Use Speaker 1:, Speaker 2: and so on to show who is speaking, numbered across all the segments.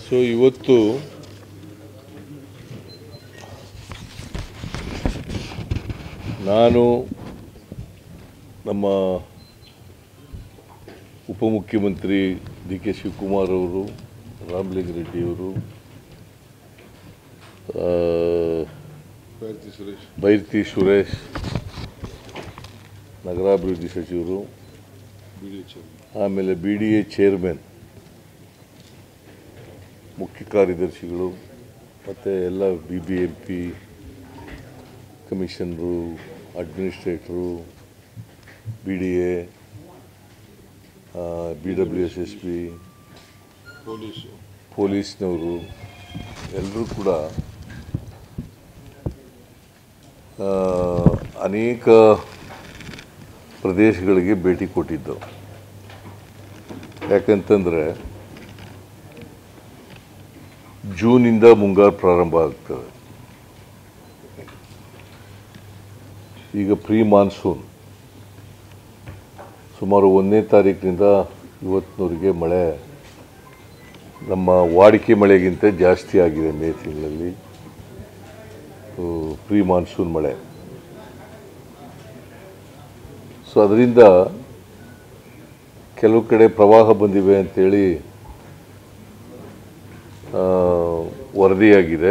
Speaker 1: So ಇವತ್ತು ನಾನು ನಮ್ಮ ಉಪಮುಖ್ಯಮಂತ್ರಿ ಡಿ ಕೆ ಶಿವಕುಮಾರ್ ಅವರು ರಾಮಲಿಂಗ ರೆಡ್ಡಿಯವರು ಆ,
Speaker 2: ಭಾರತಿ ಸುರೇಶ್
Speaker 1: ಬೈರ್ತಿ ಸುರೇಶ್ ನಗರಾಭಿವೃದ್ಧಿ ಸಚಿವರು
Speaker 2: ಬಿ ಡಿ ಎಚ್
Speaker 1: ಆಮೇಲೆ ಬಿ ಡಿ ಎ ಚೇರ್ಮನ್ ಮುಖ್ಯ ಕಾರ್ಯದರ್ಶಿಗಳು ಮತ್ತು ಎಲ್ಲ ಬಿ ಬಿ ಎಂ ಪಿ ಕಮಿಷನರು ಅಡ್ಮಿನಿಸ್ಟ್ರೇಟ್ರು B D A B W S S P
Speaker 2: police
Speaker 1: ಪೊಲೀಸ್ನವರು ಎಲ್ಲರೂ ಕೂಡ ಆ, ಅನೇಕ ಪ್ರದೇಶಗಳಿಗೆ ಭೇಟಿ ಕೊಟ್ಟಿದ್ದು ಯಾಕಂತಂದರೆ ಜೂನಿಂದ ಮುಂಗಾರು ಪ್ರಾರಂಭ ಆಗ್ತದೆ ಈಗ ಪ್ರೀ ಮಾನ್ಸೂನ್ ಸುಮಾರು ಒಂದನೇ ತಾರೀಕಿನಿಂದ ಇವತ್ತಿನವರೆಗೆ ಮಳೆ ನಮ್ಮ ವಾಡಿಕೆ ಮಳೆಗಿಂತ ಜಾಸ್ತಿ ಆಗಿದೆ ಮೇ ತಿಂಗಳಲ್ಲಿ ಪ್ರೀ ಮಾನ್ಸೂನ್ ಮಳೆ ಸೊ ಅದರಿಂದ ಕೆಲವು ಕಡೆ ಪ್ರವಾಹ ಬಂದಿವೆ ಅಂತೇಳಿ ಆ, ವರದಿಯಾಗಿದೆ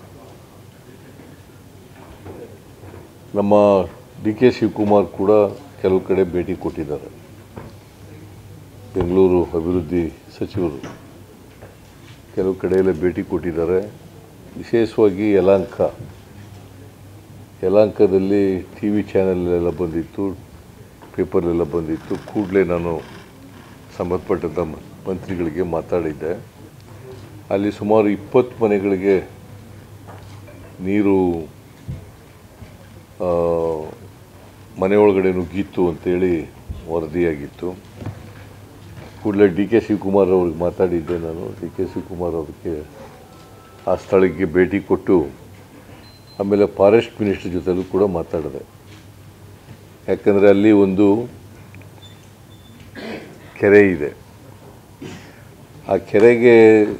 Speaker 1: ನಮ್ಮ ಡಿ ಕೆ ಶಿವಕುಮಾರ್ ಕೂಡ ಕೆಲವು ಕಡೆ ಭೇಟಿ ಕೊಟ್ಟಿದ್ದಾರೆ ಬೆಂಗಳೂರು ಅಭಿವೃದ್ಧಿ ಸಚಿವರು ಕೆಲವು ಕಡೆಯಲ್ಲ ಭೇಟಿ ಕೊಟ್ಟಿದ್ದಾರೆ ವಿಶೇಷವಾಗಿ ಯಲಾಂಕ ಯಲಾಂಕದಲ್ಲಿ ಟಿ ವಿ ಚಾನಲ್ಲೆಲ್ಲ ಬಂದಿತ್ತು ಪೇಪರ್ಲೆಲ್ಲ ಬಂದಿತ್ತು ಕೂಡಲೇ ನಾನು ಸಂಬಂಧಪಟ್ಟಂಥ ಮ- ಮಂತ್ರಿಗಳಿಗೆ ಮಾತಾಡಿದ್ದೆ ಅಲ್ಲಿ ಸುಮಾರು ಇಪ್ಪತ್ತು ಮನೆಗಳಿಗೆ ನೀರು ಆ, ಮನೆ ಒಳಗಡೆ ನುಗ್ಗಿತ್ತು ಅಂತೇಳಿ ವರದಿಯಾಗಿತ್ತು ಕೂಡಲೇ ಡಿ ಕೆ ಶಿವಕುಮಾರ್ ಅವ್ರಿಗೆ ಮಾತಾಡಿದ್ದೆ ನಾನು ಡಿ ಕೆ ಶಿವಕುಮಾರ್ ಅವ್ರಿಗೆ ಆ ಸ್ಥಳಕ್ಕೆ ಭೇಟಿ ಕೊಟ್ಟು ಆಮೇಲೆ ಫಾರೆಸ್ಟ್ ಮಿನಿಸ್ಟರ್ ಜೊತೆಲೂ ಕೂಡ ಮಾತಾಡಿದೆ ಯಾಕಂದರೆ ಅಲ್ಲಿ ಒಂದು ಕೆರೆ ಇದೆ ಆ ಕೆರೆಗೆ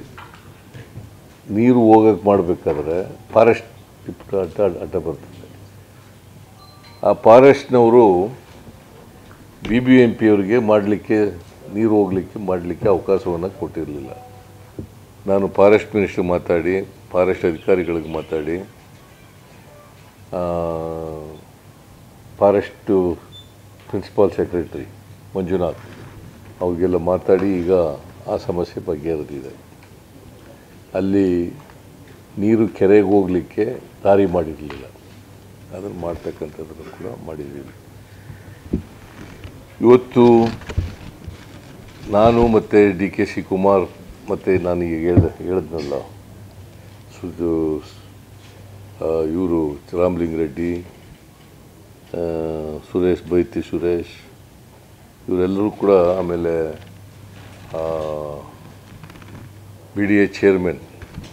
Speaker 1: ನೀರು ಹೋಗಕ್ಕೆ ಮಾಡಬೇಕಾದ್ರೆ ಫಾರೆಸ್ಟ್ ಅಡ್ಡ ಅಡ್ಡ ಬರ್ತದೆ ಆ ಫಾರೆಸ್ಟ್ನವರು ಬಿ ಬಿ ಎಂ ಪಿಯವರಿಗೆ ಮಾಡಲಿಕ್ಕೆ ನೀರು ಹೋಗಲಿಕ್ಕೆ ಮಾಡಲಿಕ್ಕೆ ಅವಕಾಶವನ್ನು ಕೊಟ್ಟಿರಲಿಲ್ಲ ನಾನು ಫಾರೆಸ್ಟ್ ಮಿನಿಸ್ಟರ್ ಮಾತಾಡಿ ಫಾರೆಸ್ಟ್ ಅಧಿಕಾರಿಗಳಿಗೆ ಮಾತಾಡಿ ಆ, ಫಾರೆಸ್ಟು ಪ್ರಿನ್ಸಿಪಾಲ್ ಸೆಕ್ರೆಟರಿ ಮಂಜುನಾಥ್ ಅವ್ರಿಗೆಲ್ಲ ಮಾತಾಡಿ ಈಗ ಆ ಸಮಸ್ಯೆ ಬಗೆಹರಿದಿದೆ ಅಲ್ಲಿ ನೀರು ಕೆರೆಗೆ ಹೋಗಲಿಕ್ಕೆ ದಾರಿ ಮಾಡಿರಲಿಲ್ಲ ಅದನ್ನು ಮಾಡ್ತಕ್ಕಂಥದ್ದನ್ನು ಕೂಡ ಮಾಡಿದ್ದೀವಿ ಇವತ್ತು ನಾನು ಮತ್ತು ಡಿ ಕೆ ಶಿವಕುಮಾರ್ ಮತ್ತು ನಾನು ಈಗ ಹೇಳ್ದ ಹೇಳಿದ್ನಲ್ಲ ಸುದು ಇವರು ರಾಮಲಿಂಗ ರೆಡ್ಡಿ ಆ, ಸುರೇಶ್ ಬೈತಿ ಸುರೇಶ್ ಇವರೆಲ್ಲರೂ ಕೂಡ ಆಮೇಲೆ ಬಿ ಡಿ ಎ ಚೇರ್ಮನ್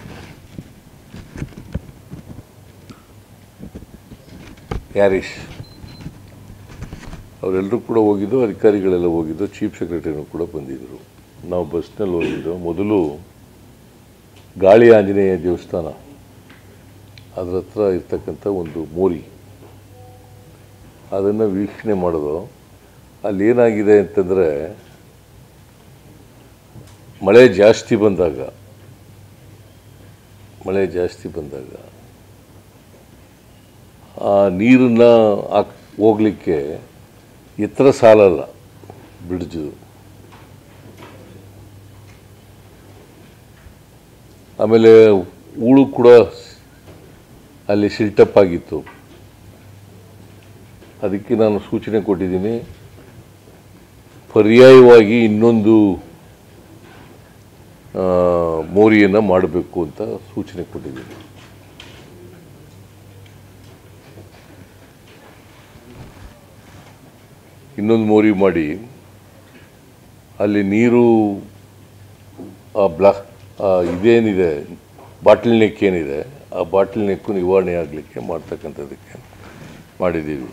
Speaker 1: ಯಾರೀಶ್ ಅವರೆಲ್ಲರೂ ಕೂಡ ಹೋಗಿದ್ದು ಅಧಿಕಾರಿಗಳೆಲ್ಲ ಹೋಗಿದ್ದು ಚೀಫ್ ಸೆಕ್ರೆಟರಿನೂ ಕೂಡ ಬಂದಿದ್ದರು ನಾವು ಬಸ್ನಲ್ಲಿ ಹೋಗಿದ್ದು ಮೊದಲು ಗಾಳಿ ಆಂಜನೇಯ ದೇವಸ್ಥಾನ ಅದರ ಹತ್ರ ಇರ್ತಕ್ಕಂಥ ಒಂದು ಮೋರಿ ಅದನ್ನು ವೀಕ್ಷಣೆ ಮಾಡೋದು ಅಲ್ಲಿ ಏನಾಗಿದೆ ಅಂತಂದರೆ ಮಳೆ ಜಾಸ್ತಿ ಬಂದಾಗ ಮಳೆ ಜಾಸ್ತಿ ಬಂದಾಗ ಆ ನೀರನ್ನು ಹಾಕ್ ಹೋಗಲಿಕ್ಕೆ ಎತ್ತರ ಸಾಲಲ್ಲ ಬ್ರಿಡ್ಜು ಆಮೇಲೆ ಹೂಳು ಕೂಡ ಅಲ್ಲಿ ಸಿಲ್ಟಪ್ ಆಗಿತ್ತು ಅದಕ್ಕೆ ನಾನು ಸೂಚನೆ ಕೊಟ್ಟಿದ್ದೀನಿ ಪರ್ಯಾಯವಾಗಿ ಇನ್ನೊಂದು ಆ, ಮೋರಿಯನ್ನು ಮಾಡಬೇಕು ಅಂತ ಸೂಚನೆ ಕೊಟ್ಟಿದ್ದೀನಿ ಇನ್ನೊಂದು ಮೋರಿ ಮಾಡಿ ಅಲ್ಲಿ ನೀರು ಆ ಬ್ಲಾ ಆ ಇದೇನಿದೆ ಬಾಟಲ್ ನೆಕ್ ಏನಿದೆ ಆ ಬಾಟಲ್ ನೆಕ್ಕು ನಿವಾರಣೆ ಆಗಲಿಕ್ಕೆ ಮಾಡ್ತಕ್ಕಂಥದ್ದಕ್ಕೆ ಮಾಡಿದ್ದೀವಿ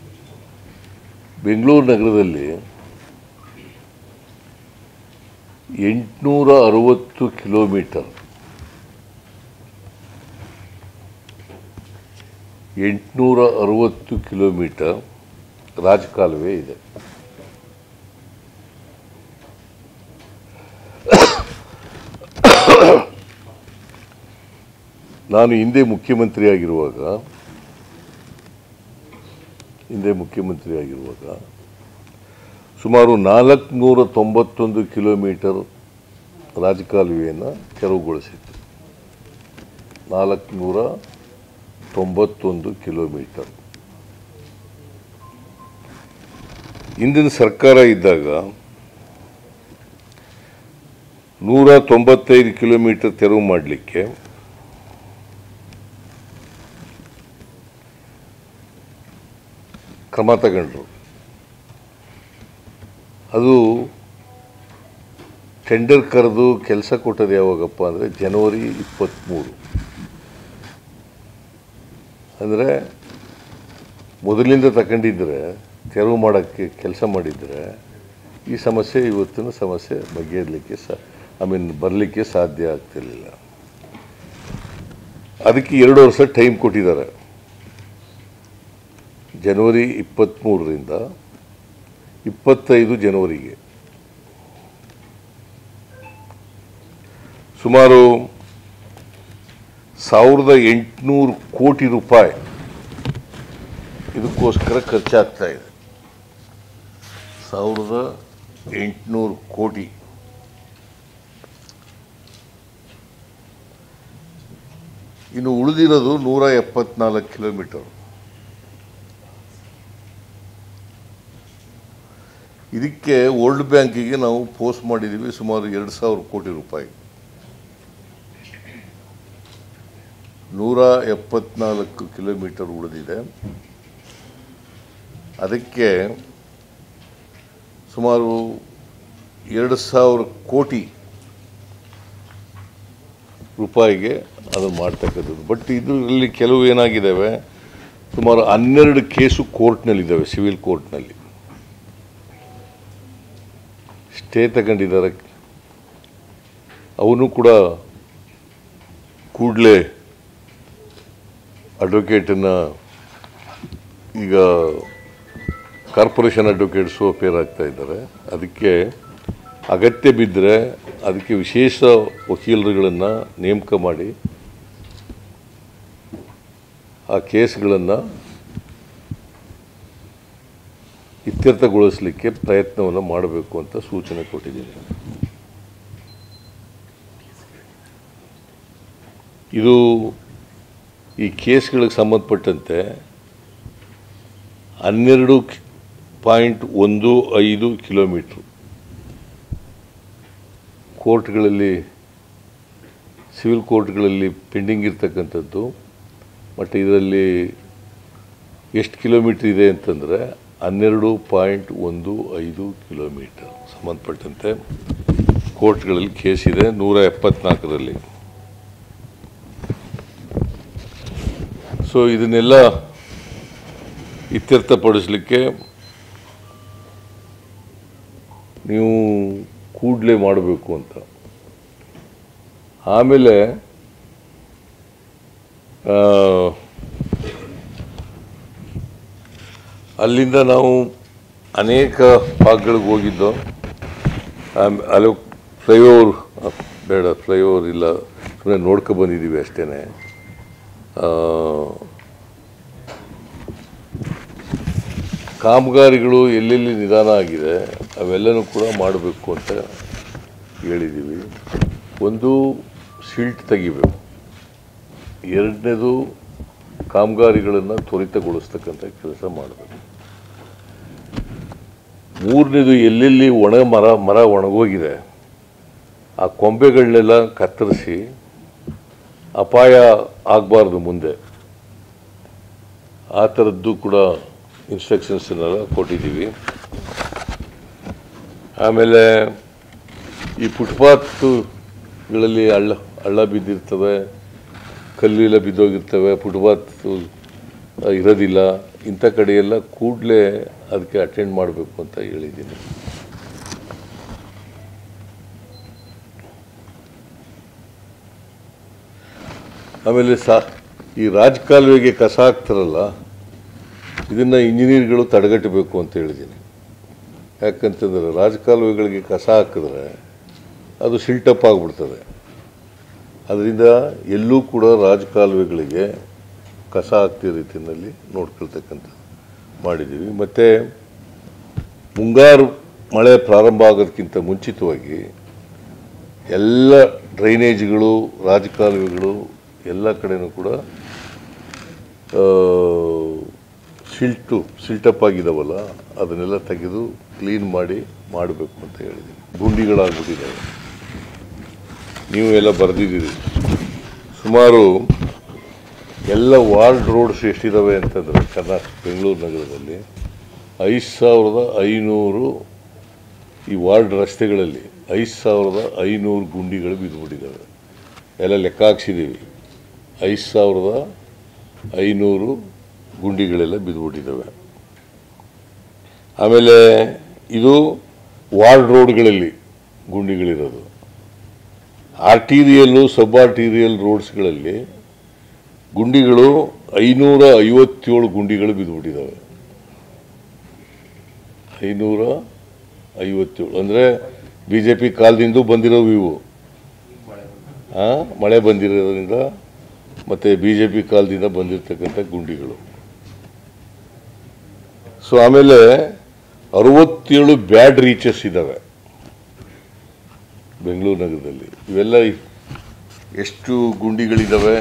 Speaker 1: ಬೆಂಗಳೂರು ನಗರದಲ್ಲಿ ಎಂಟುನೂರ ಅರವತ್ತು ಕಿಲೋಮೀಟರ್ ಎಂಟುನೂರ ಅರವತ್ತು ಕಿಲೋಮೀಟರ್ ರಾಜಕಾಲುವೆ ಇದೆ ನಾನು ಹಿಂದೆ ಮುಖ್ಯಮಂತ್ರಿ ಆಗಿರುವಾಗ ಹಿಂದೆ ಮುಖ್ಯಮಂತ್ರಿ ಆಗಿರುವಾಗ ಸುಮಾರು ನಾಲ್ಕುನೂರ ತೊಂಬತ್ತೊಂದು ಕಿಲೋಮೀಟರ್ ರಾಜಕಾಲುವೆಯನ್ನು ತೆರವುಗೊಳಿಸಿತ್ತು ನಾಲ್ಕುನೂರ ತೊಂಬತ್ತೊಂದು ಕಿಲೋಮೀಟರ್ ಹಿಂದಿನ ಸರ್ಕಾರ ಇದ್ದಾಗ ನೂರ ತೊಂಬತ್ತೈದು ಕಿಲೋಮೀಟರ್ ತೆರವು ಮಾಡಲಿಕ್ಕೆ ಕ್ರಮ ತಗೊಂಡ್ರು ಅದು ಟೆಂಡರ್ ಕರೆದು ಕೆಲಸ ಕೊಟ್ಟದ್ದು ಯಾವಾಗಪ್ಪ ಅಂದರೆ ಜನವರಿ ಇಪ್ಪತ್ತ್ಮೂರು ಅಂದರೆ ಮೊದಲಿಂದ ತಗೊಂಡಿದ್ರೆ ತೆರವು ಮಾಡೋಕ್ಕೆ ಕೆಲಸ ಮಾಡಿದರೆ ಈ ಸಮಸ್ಯೆ ಇವತ್ತಿನ ಸಮಸ್ಯೆ ಬಗೆಹರಲಿಕ್ಕೆ ಸ ಐ ಮೀನ್ ಬರಲಿಕ್ಕೆ ಸಾಧ್ಯ ಆಗ್ತಿರ್ಲಿಲ್ಲ ಅದಕ್ಕೆ ಎರಡು ವರ್ಷ ಟೈಮ್ ಕೊಟ್ಟಿದ್ದಾರೆ ಜನವರಿ ಇಪ್ಪತ್ತ್ಮೂರರಿಂದ ಇಪ್ಪತ್ತೈದು ಜನವರಿಗೆ ಸುಮಾರು ಸಾವಿರದ ಎಂಟುನೂರು ಕೋಟಿ ರೂಪಾಯಿ ಇದಕ್ಕೋಸ್ಕರ ಖರ್ಚಾಗ್ತಾ ಇದೆ ಸಾವಿರದ ಎಂಟುನೂರು ಕೋಟಿ ಇನ್ನು ಉಳಿದಿರೋದು ನೂರ ಎಪ್ಪತ್ನಾಲ್ಕು ಕಿಲೋಮೀಟರ್ ಇದಕ್ಕೆ ವರ್ಲ್ಡ್ ಬ್ಯಾಂಕಿಗೆ ನಾವು ಪೋಸ್ಟ್ ಮಾಡಿದ್ದೀವಿ ಸುಮಾರು ಎರಡು ಸಾವಿರ ಕೋಟಿ ರೂಪಾಯಿ ನೂರ ಎಪ್ಪತ್ನಾಲ್ಕು ಕಿಲೋಮೀಟರ್ ಉಳಿದಿದೆ ಅದಕ್ಕೆ ಸುಮಾರು ಎರಡು ಸಾವಿರ ಕೋಟಿ ರೂಪಾಯಿಗೆ ಅದನ್ನು ಮಾಡ್ತಕ್ಕಂಥದ್ದು ಬಟ್ ಇದರಲ್ಲಿ ಕೆಲವು ಏನಾಗಿದ್ದಾವೆ ಸುಮಾರು ಹನ್ನೆರಡು ಕೇಸು ಕೋರ್ಟ್ನಲ್ಲಿದ್ದಾವೆ ಸಿವಿಲ್ ಕೋರ್ಟ್ನಲ್ಲಿ ಸ್ಟೇ ತಗೊಂಡಿದ್ದಾರೆ ಅವನು ಕೂಡ ಕೂಡಲೇ ಅಡ್ವೊಕೇಟನ್ನು ಈಗ ಕಾರ್ಪೊರೇಷನ್ ಅಡ್ವೊಕೇಟ್ಸು ಅಪೇರ್ ಆಗ್ತಾ ಇದ್ದಾರೆ ಅದಕ್ಕೆ ಅಗತ್ಯ ಬಿದ್ದರೆ ಅದಕ್ಕೆ ವಿಶೇಷ ವಕೀಲರುಗಳನ್ನು ನೇಮಕ ಮಾಡಿ ಆ ಕೇಸ್ಗಳನ್ನು ಇತ್ಯರ್ಥಗೊಳಿಸಲಿಕ್ಕೆ ಪ್ರಯತ್ನವನ್ನು ಮಾಡಬೇಕು ಅಂತ ಸೂಚನೆ ಕೊಟ್ಟಿದ್ದೀನಿ ಇದು ಈ ಕೇಸ್ಗಳಿಗೆ ಸಂಬಂಧಪಟ್ಟಂತೆ ಹನ್ನೆರಡು ಪಾಯಿಂಟ್ ಒಂದು ಐದು ಕಿಲೋಮೀಟ್ರು ಕೋರ್ಟ್ಗಳಲ್ಲಿ ಸಿವಿಲ್ ಕೋರ್ಟ್ಗಳಲ್ಲಿ ಪೆಂಡಿಂಗ್ ಇರ್ತಕ್ಕಂಥದ್ದು ಮತ್ತು ಇದರಲ್ಲಿ ಎಷ್ಟು ಕಿಲೋಮೀಟ್ರ್ ಇದೆ ಅಂತಂದರೆ ಹನ್ನೆರಡು ಪಾಯಿಂಟ್ ಒಂದು ಐದು ಕಿಲೋಮೀಟರ್ ಸಂಬಂಧಪಟ್ಟಂತೆ ಕೋರ್ಟ್ಗಳಲ್ಲಿ ಕೇಸ್ ಇದೆ ನೂರ ಎಪ್ಪತ್ನಾಲ್ಕರಲ್ಲಿ ಸೊ ಇದನ್ನೆಲ್ಲ ಇತ್ಯರ್ಥಪಡಿಸಲಿಕ್ಕೆ ನೀವು ಕೂಡಲೇ ಮಾಡಬೇಕು ಅಂತ ಆಮೇಲೆ ಆ, ಅಲ್ಲಿಂದ ನಾವು ಅನೇಕ ಭಾಗಗಳಿಗೆ ಹೋಗಿದ್ದು ಆಮ್- ಅಲ್ಲಿ ಫ್ಲೈಓವರ್ ಬೇಡ ಫ್ಲೈಓವರ್ ಇಲ್ಲ ಸುಮ್ಮನೆ ನೋಡ್ಕೊ ಬಂದಿದ್ದೀವಿ ಅಷ್ಟೇ ಕಾಮಗಾರಿಗಳು ಎಲ್ಲೆಲ್ಲಿ ನಿಧಾನ ಆಗಿದೆ ಅವೆಲ್ಲನೂ ಕೂಡ ಮಾಡಬೇಕು ಅಂತ ಹೇಳಿದ್ದೀವಿ ಒಂದು ಸಿಲ್ಟ್ ತೆಗಿಬೇಕು ಎರಡನೇದು ಕಾಮಗಾರಿಗಳನ್ನು ತ್ವರಿತಗೊಳಿಸ್ತಕ್ಕಂಥ ಕೆಲಸ ಮಾಡಬೇಕು ಮೂರನೇದು ಎಲ್ಲೆಲ್ಲಿ ಒಣ ಮರ ಮರ ಒಣಗೋಗಿದೆ ಆ ಕೊಂಬೆಗಳನ್ನೆಲ್ಲ ಕತ್ತರಿಸಿ ಅಪಾಯ ಆಗಬಾರ್ದು ಮುಂದೆ ಆ ಥರದ್ದು ಕೂಡ ಇನ್ಸ್ಟ್ರಕ್ಷನ್ಸನ್ನೆಲ್ಲ ಕೊಟ್ಟಿದ್ದೀವಿ ಆಮೇಲೆ ಈ ಫುಟ್ಪಾತ್ಗಳಲ್ಲಿ ಹಳ್ಳ ಹಳ್ಳ ಬಿದ್ದಿರ್ತವೆ ಕಲ್ಲು ಎಲ್ಲ ಬಿದ್ದೋಗಿರ್ತವೆ ಫುಟ್ಪಾತ್ ಇರೋದಿಲ್ಲ ಇಂಥ ಕಡೆಯೆಲ್ಲ ಕೂಡಲೇ ಅದಕ್ಕೆ ಅಟೆಂಡ್ ಮಾಡಬೇಕು ಅಂತ ಹೇಳಿದ್ದೀನಿ ಆಮೇಲೆ ಸಾ ಈ ರಾಜಕಾಲುವೆಗೆ ಕಸ ಹಾಕ್ತಾರಲ್ಲ ಇದನ್ನು ಇಂಜಿನಿಯರ್ಗಳು ತಡೆಗಟ್ಟಬೇಕು ಅಂತ ಹೇಳಿದ್ದೀನಿ ಯಾಕಂತಂದರೆ ರಾಜಕಾಲುವೆಗಳಿಗೆ ಕಸ ಹಾಕಿದ್ರೆ ಅದು ಸಿಲ್ಟಪ್ ಆಗಿಬಿಡ್ತದೆ ಅದರಿಂದ ಎಲ್ಲೂ ಕೂಡ ರಾಜಕಾಲುವೆಗಳಿಗೆ ಕಸ ಹಾಕ್ತಿರೋ ರೀತಿಯಲ್ಲಿ ನೋಡ್ಕೊಳ್ತಕ್ಕಂಥ ಮಾಡಿದ್ದೀವಿ ಮತ್ತು ಮುಂಗಾರು ಮಳೆ ಪ್ರಾರಂಭ ಆಗೋದಕ್ಕಿಂತ ಮುಂಚಿತವಾಗಿ ಎಲ್ಲ ಡ್ರೈನೇಜ್ಗಳು ರಾಜಕಾಲುವೆಗಳು ಎಲ್ಲ ಕಡೆನೂ ಕೂಡ ಆ, ಸಿಲ್ಟು ಸಿಲ್ಟಪ್ ಆಗಿದಾವಲ್ಲ ಅದನ್ನೆಲ್ಲ ತೆಗೆದು ಕ್ಲೀನ್ ಮಾಡಿ ಮಾಡಬೇಕು ಅಂತ ಹೇಳಿದ್ದೀನಿ ಗುಂಡಿಗಳಾಗ್ಬಿಟ್ಟಿದ್ದಾವೆ ನೀವು ಎಲ್ಲ ಬರೆದಿದ್ದೀರಿ ಸುಮಾರು ಎಲ್ಲ ವಾರ್ಡ್ ರೋಡ್ಸ್ ಎಷ್ಟಿದ್ದಾವೆ ಅಂತಂದರೆ ಕರ್ನಾಟಕ ಬೆಂಗಳೂರು ನಗರದಲ್ಲಿ ಐದು ಸಾವಿರದ ಐನೂರು ಈ ವಾರ್ಡ್ ರಸ್ತೆಗಳಲ್ಲಿ ಐದು ಸಾವಿರದ ಐನೂರು ಗುಂಡಿಗಳು ಬಿದ್ದುಬಿಟ್ಟಿದ್ದಾವೆ ಎಲ್ಲ ಲೆಕ್ಕ ಹಾಕ್ಸಿದ್ದೀವಿ ಐದು ಸಾವಿರದ ಐನೂರು ಗುಂಡಿಗಳೆಲ್ಲ ಬಿದ್ದುಬಿಟ್ಟಿದ್ದಾವೆ ಆಮೇಲೆ ಇದು ವಾರ್ಡ್ ರೋಡ್ಗಳಲ್ಲಿ ಗುಂಡಿಗಳಿರೋದು ಆರ್ಟೀರಿಯಲ್ಲು ಸಬ್ ಆರ್ಟೀರಿಯಲ್ ರೋಡ್ಸ್ಗಳಲ್ಲಿ ಗುಂಡಿಗಳು ಐನೂರ ಐವತ್ತೇಳು ಗುಂಡಿಗಳು ಬಿದ್ದುಬಿಟ್ಟಿದ್ದಾವೆ ಐನೂರ ಐವತ್ತೇಳು ಅಂದರೆ ಬಿ ಜೆ ಪಿ ಕಾಲದಿಂದ ಬಂದಿರೋವು ಇವು ಆ, ಮಳೆ ಬಂದಿರೋದ್ರಿಂದ ಮತ್ತು ಬಿ ಜೆ ಪಿ ಕಾಲದಿಂದ ಬಂದಿರತಕ್ಕಂಥ ಗುಂಡಿಗಳು ಸೊ ಆಮೇಲೆ ಅರವತ್ತೇಳು ಬ್ಯಾಡ್ ರೀಚಸ್ ಇದ್ದಾವೆ ಬೆಂಗಳೂರು ನಗರದಲ್ಲಿ ಇವೆಲ್ಲ ಎಷ್ಟು ಗುಂಡಿಗಳಿದ್ದಾವೆ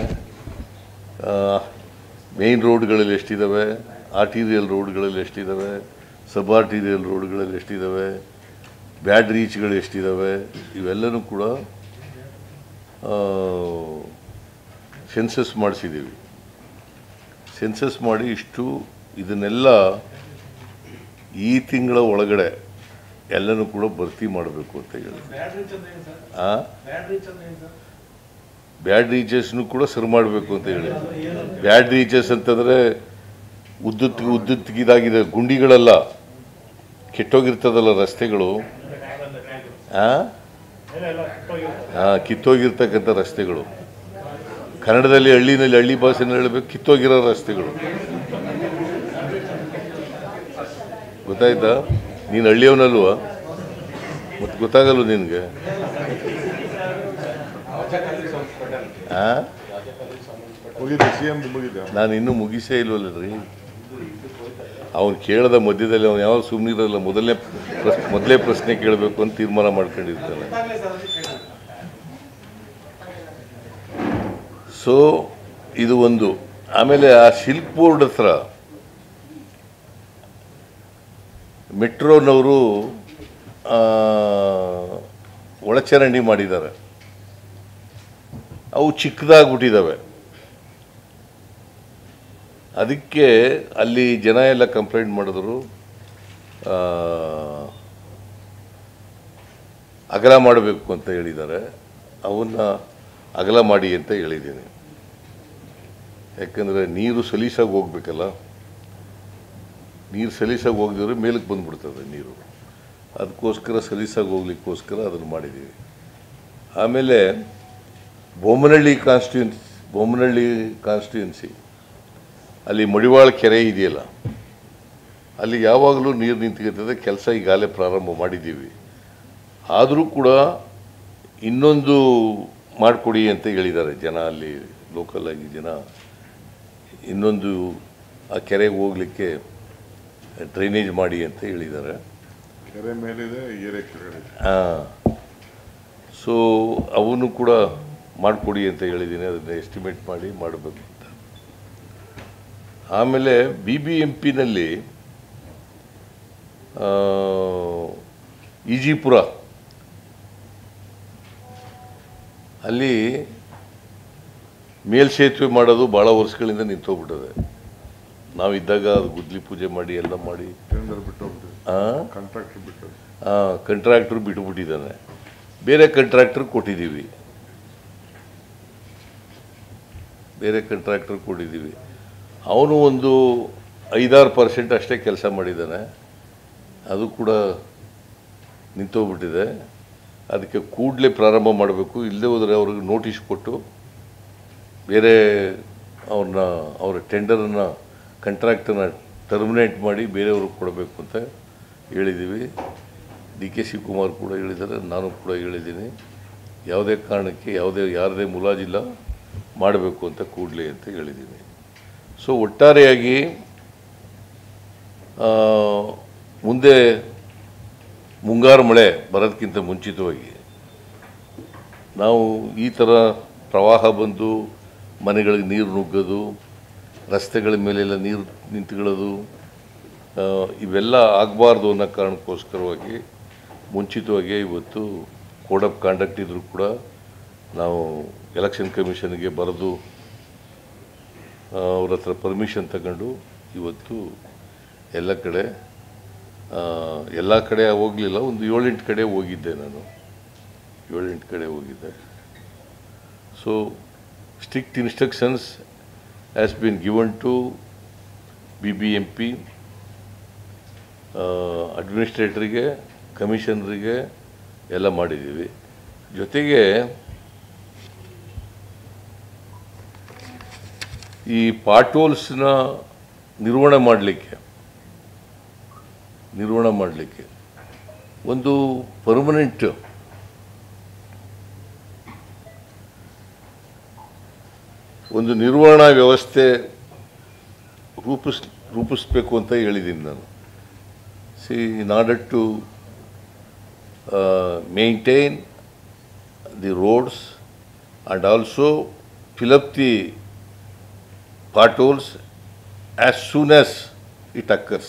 Speaker 1: ಮೇನ್ ರೋಡ್ಗಳಲ್ಲಿ ಎಷ್ಟಿದ್ದಾವೆ ಆರ್ಟೀರಿಯಲ್ ರೋಡ್ಗಳಲ್ಲಿ ಎಷ್ಟಿದ್ದಾವೆ ಸಬ್ ಆರ್ಟೀರಿಯಲ್ ರೋಡ್ಗಳಲ್ಲಿ ಎಷ್ಟಿದ್ದಾವೆ ಬ್ಯಾಡ್ ರೀಚ್ಗಳು ಎಷ್ಟಿದ್ದಾವೆ ಇವೆಲ್ಲನೂ ಕೂಡ ಸೆನ್ಸಸ್ ಮಾಡಿಸಿದ್ದೀವಿ ಸೆನ್ಸಸ್ ಮಾಡಿ ಇಷ್ಟು ಇದನ್ನೆಲ್ಲ ಈ ತಿಂಗಳ ಒಳಗಡೆ ಎಲ್ಲನೂ ಕೂಡ ಭರ್ತಿ ಮಾಡಬೇಕು ಅಂತ ಹೇಳಿ
Speaker 3: ಬ್ಯಾಡ್ ರೀಚ್ ಅಂದ್ರೆ ಏನು ಸರ್
Speaker 1: ಆ
Speaker 3: ಬ್ಯಾಡ್ ರೀಚ್ ಅಂದ್ರೆ ಏನು ಸರ್
Speaker 1: ಬ್ಯಾಡ್ ರೀಚಸ್ನು ಕೂಡ ಸರಿ ಮಾಡಬೇಕು ಅಂತ ಹೇಳಿ ಬ್ಯಾಡ್ ರೀಚಸ್ ಅಂತಂದರೆ ಉದ್ದುತ್ ಉದ್ದುತ್ತಿಗಿದಾಗಿದೆ ಗುಂಡಿಗಳೆಲ್ಲ ಕೆಟ್ಟೋಗಿರ್ತದಲ್ಲ ರಸ್ತೆಗಳು ಆ
Speaker 3: ಎಲ್ಲ ಎಲ್ಲ ಕಿತ್ತೋಗಿರುತ್ತೆ
Speaker 1: ಆ, ಕಿತ್ತೋಗಿರ್ತಕ್ಕಂಥ ರಸ್ತೆಗಳು ಕನ್ನಡದಲ್ಲಿ ಹಳ್ಳಿನಲ್ಲಿ ಹಳ್ಳಿ ಭಾಷೆನಲ್ಲಿ ಹೇಳಬೇಕು ಕಿತ್ತೋಗಿರೋ ರಸ್ತೆಗಳು ಗೊತ್ತಾಯ್ತಾ ನೀನು ಹಳ್ಳಿಯವನಲ್ವಾ ಮತ್ತೆ ಗೊತ್ತಾಗಲ್ಲ ನಿನಗೆ ಆ
Speaker 2: ಮುಗಿದೆ ಸಿ ಎಂ ಮುಗಿದೆ
Speaker 1: ನಾನು ಇನ್ನೂ ಮುಗಿಸೇ ಇಲ್ವಲ್ಲರಿ ಅವನು ಕೇಳದ ಮಧ್ಯದಲ್ಲಿ ಅವನು ಯಾವ ಸುಮ್ಮನಿರಲ್ಲ ಮೊದಲನೇ ಪ್ರಶ್ ಮೊದಲೇ ಪ್ರಶ್ನೆ ಕೇಳಬೇಕು ಅಂತ ತೀರ್ಮಾನ ಮಾಡ್ಕೊಂಡಿರ್ತಾನೆ ಸೊ ಇದು ಒಂದು ಆಮೇಲೆ ಆ ಸಿಲ್ಕ್ ಬೋರ್ಡ್ ಹತ್ರ ಮೆಟ್ರೋನವರು ಆ, ಒಳಚರಂಡಿ ಮಾಡಿದ್ದಾರೆ ಅವು ಚಿಕ್ಕದಾಗ್ಬಿಟ್ಟಿದ್ದಾವೆ ಅದಕ್ಕೆ ಅಲ್ಲಿ ಜನ ಎಲ್ಲ ಕಂಪ್ಲೇಂಟ್ ಮಾಡಿದ್ರು ಆ, ಅಗಲ ಮಾಡಬೇಕು ಅಂತ ಹೇಳಿದ್ದಾರೆ ಅವನ್ನ ಅಗಲ ಮಾಡಿ ಅಂತ ಹೇಳಿದ್ದೀನಿ ಯಾಕಂದರೆ ನೀರು ಸಲೀಸಾಗಿ ಹೋಗ್ಬೇಕಲ್ಲ ನೀರು ಸಲೀಸಾಗಿ ಹೋಗದಿದ್ರೆ ಮೇಲಕ್ಕೆ ಬಂದ್ಬಿಡ್ತದೆ ನೀರು ಅದಕ್ಕೋಸ್ಕರ ಸಲೀಸಾಗಿ ಹೋಗ್ಲಿಕ್ಕೋಸ್ಕರ ಅದನ್ನು ಮಾಡಿದ್ದೀವಿ ಆಮೇಲೆ ಬೊಮ್ಮನಹಳ್ಳಿ ಕಾನ್ಸ್ಟಿಟ್ಯೂನ್ಸಿ ಬೊಮ್ಮನಹಳ್ಳಿ ಕಾನ್ಸ್ಟಿಟ್ಯೂನ್ಸಿ ಅಲ್ಲಿ ಮಡಿವಾಳ ಕೆರೆ ಇದೆಯಲ್ಲ ಅಲ್ಲಿ ಯಾವಾಗಲೂ ನೀರು ನಿಂತ್ಕೊತದೆ ಕೆಲಸ ಈಗಾಗಲೇ ಪ್ರಾರಂಭ ಮಾಡಿದ್ದೀವಿ ಆದರೂ ಕೂಡ ಇನ್ನೊಂದು ಮಾಡಿಕೊಡಿ ಅಂತ ಹೇಳಿದ್ದಾರೆ ಜನ ಅಲ್ಲಿ ಲೋಕಲ್ ಆಗಿ ಜನ ಇನ್ನೊಂದು ಆ ಕೆರೆಗೆ ಹೋಗಲಿಕ್ಕೆ ಡ್ರೈನೇಜ್ ಮಾಡಿ ಅಂತ ಹೇಳಿದ್ದಾರೆ
Speaker 2: ಕೆರೆ ಮೇಲಿದೆ ಏರೆ ಕೆಳಗಡೆ
Speaker 1: ಸೊ ಅವನು ಕೂಡ ಮಾಡಿಕೊಡಿ ಅಂತ ಹೇಳಿದ್ದೀನಿ ಅದನ್ನು ಎಸ್ಟಿಮೇಟ್ ಮಾಡಿ ಮಾಡಬೇಕು ಅಂತ ಆಮೇಲೆ ಬಿ ಬಿ ಎಂ ಪಿನಲ್ಲಿ ಈಜಿಪುರ ಅಲ್ಲಿ ಮೇಲ್ಸೇತುವೆ ಮಾಡೋದು ಭಾಳ ವರ್ಷಗಳಿಂದ ನಿಂತೋಗ್ಬಿಟ್ಟದೆ ನಾವಿದ್ದಾಗ ಅದು ಗುದ್ಲಿ ಪೂಜೆ ಮಾಡಿ ಎಲ್ಲ ಮಾಡಿ
Speaker 2: ಟೆಂಡರ್ ಬಿಟ್ಟು ಹೋಗ್ಬಿಟ್ಟಿದೆ
Speaker 1: ಆ,
Speaker 2: ಕಾಂಟ್ರಾಕ್ಟರ್ ಬಿಟ್ಟು
Speaker 1: ಕಂಟ್ರಾಕ್ಟ್ರು ಬಿಟ್ಬಿಟ್ಟಿದ್ದಾನೆ ಬೇರೆ ಕಂಟ್ರಾಕ್ಟರ್ ಕೊಟ್ಟಿದ್ದೀವಿ ಬೇರೆ ಕಂಟ್ರಾಕ್ಟರ್ ಕೊಟ್ಟಿದ್ದೀವಿ ಅವನು ಒಂದು ಐದಾರು ಪರ್ಸೆಂಟ್ ಅಷ್ಟೇ ಕೆಲಸ ಮಾಡಿದ್ದಾನೆ ಅದು ಕೂಡ ನಿಂತೋಗ್ಬಿಟ್ಟಿದೆ ಅದಕ್ಕೆ ಕೂಡಲೇ ಪ್ರಾರಂಭ ಮಾಡಬೇಕು ಇಲ್ಲದೆ ಹೋದರೆ ಅವ್ರಿಗೆ ನೋಟಿಸ್ ಕೊಟ್ಟು ಬೇರೆ ಅವ್ರನ್ನ ಅವರ ಟೆಂಡರನ್ನು ಕಂಟ್ರಾಕ್ಟನ್ನು ಟರ್ಮಿನೇಟ್ ಮಾಡಿ ಬೇರೆಯವ್ರಿಗೆ ಕೊಡಬೇಕು ಅಂತ ಹೇಳಿದ್ದೀವಿ ಡಿ ಕೆ ಶಿವಕುಮಾರ್ ಕೂಡ ಹೇಳಿದ್ದಾರೆ ನಾನು ಕೂಡ ಹೇಳಿದ್ದೀನಿ ಯಾವುದೇ ಕಾರಣಕ್ಕೆ ಯಾವುದೇ ಯಾರದೇ ಮುಲಾಜಿಲ್ಲ ಮಾಡಬೇಕು ಅಂತ ಕೂಡಲೇ ಅಂತ ಹೇಳಿದ್ದೀನಿ ಸೊ ಒಟ್ಟಾರೆಯಾಗಿ ಆ, ಮುಂದೆ ಮುಂಗಾರು ಮಳೆ ಬರೋದಕ್ಕಿಂತ ಮುಂಚಿತವಾಗಿ ನಾವು ಈ ಥರ ಪ್ರವಾಹ ಬಂದು ಮನೆಗಳಿಗೆ ನೀರು ನುಗ್ಗೋದು ರಸ್ತೆಗಳ ಮೇಲೆಲ್ಲ ನೀರು ನಿಂತ್ಕೊಳ್ಳೋದು ಆ, ಇವೆಲ್ಲ ಆಗಬಾರ್ದು ಅನ್ನೋ ಕಾರಣಕ್ಕೋಸ್ಕರವಾಗಿ ಮುಂಚಿತವಾಗಿ ಇವತ್ತು ಕೋಡ್ ಆಫ್ ಕಾಂಡಕ್ಟ್ ಇದ್ರೂ ಕೂಡ ನಾವು ಎಲೆಕ್ಷನ್ ಕಮಿಷನ್ಗೆ ಬರೆದು ಅವ್ರ ಹತ್ರ ಪರ್ಮಿಷನ್ ತಗೊಂಡು ಇವತ್ತು ಎಲ್ಲ ಕಡೆ ಆ, ಎಲ್ಲ ಕಡೆ ಹೋಗಲಿಲ್ಲ ಒಂದು ಏಳೆಂಟು ಕಡೆ ಹೋಗಿದ್ದೆ ನಾನು ಏಳೆಂಟು ಕಡೆ ಹೋಗಿದ್ದೆ so strict instructions has been given to B B M P ಅಡ್ಮಿನಿಸ್ಟ್ರೇಟರಿಗೆ ಕಮಿಷನರಿಗೆ ಎಲ್ಲ ಮಾಡಿದ್ದೀವಿ ಜೊತೆಗೆ ಈ ಪಾಟೋಲ್ಸ್ನ ನಿರ್ವಹಣೆ ಮಾಡಲಿಕ್ಕೆ ನಿರ್ವಹಣೆ ಮಾಡಲಿಕ್ಕೆ ಒಂದು ಪರ್ಮನೆಂಟ್ ಒಂದು ನಿರ್ವಹಣಾ ವ್ಯವಸ್ಥೆ ರೂಪಿಸ್ ರೂಪಿಸ್ಬೇಕು ಅಂತ ಹೇಳಿದ್ದೀನಿ ನಾನು see in order to maintain the roads and also fill up the potholes as soon as it occurs.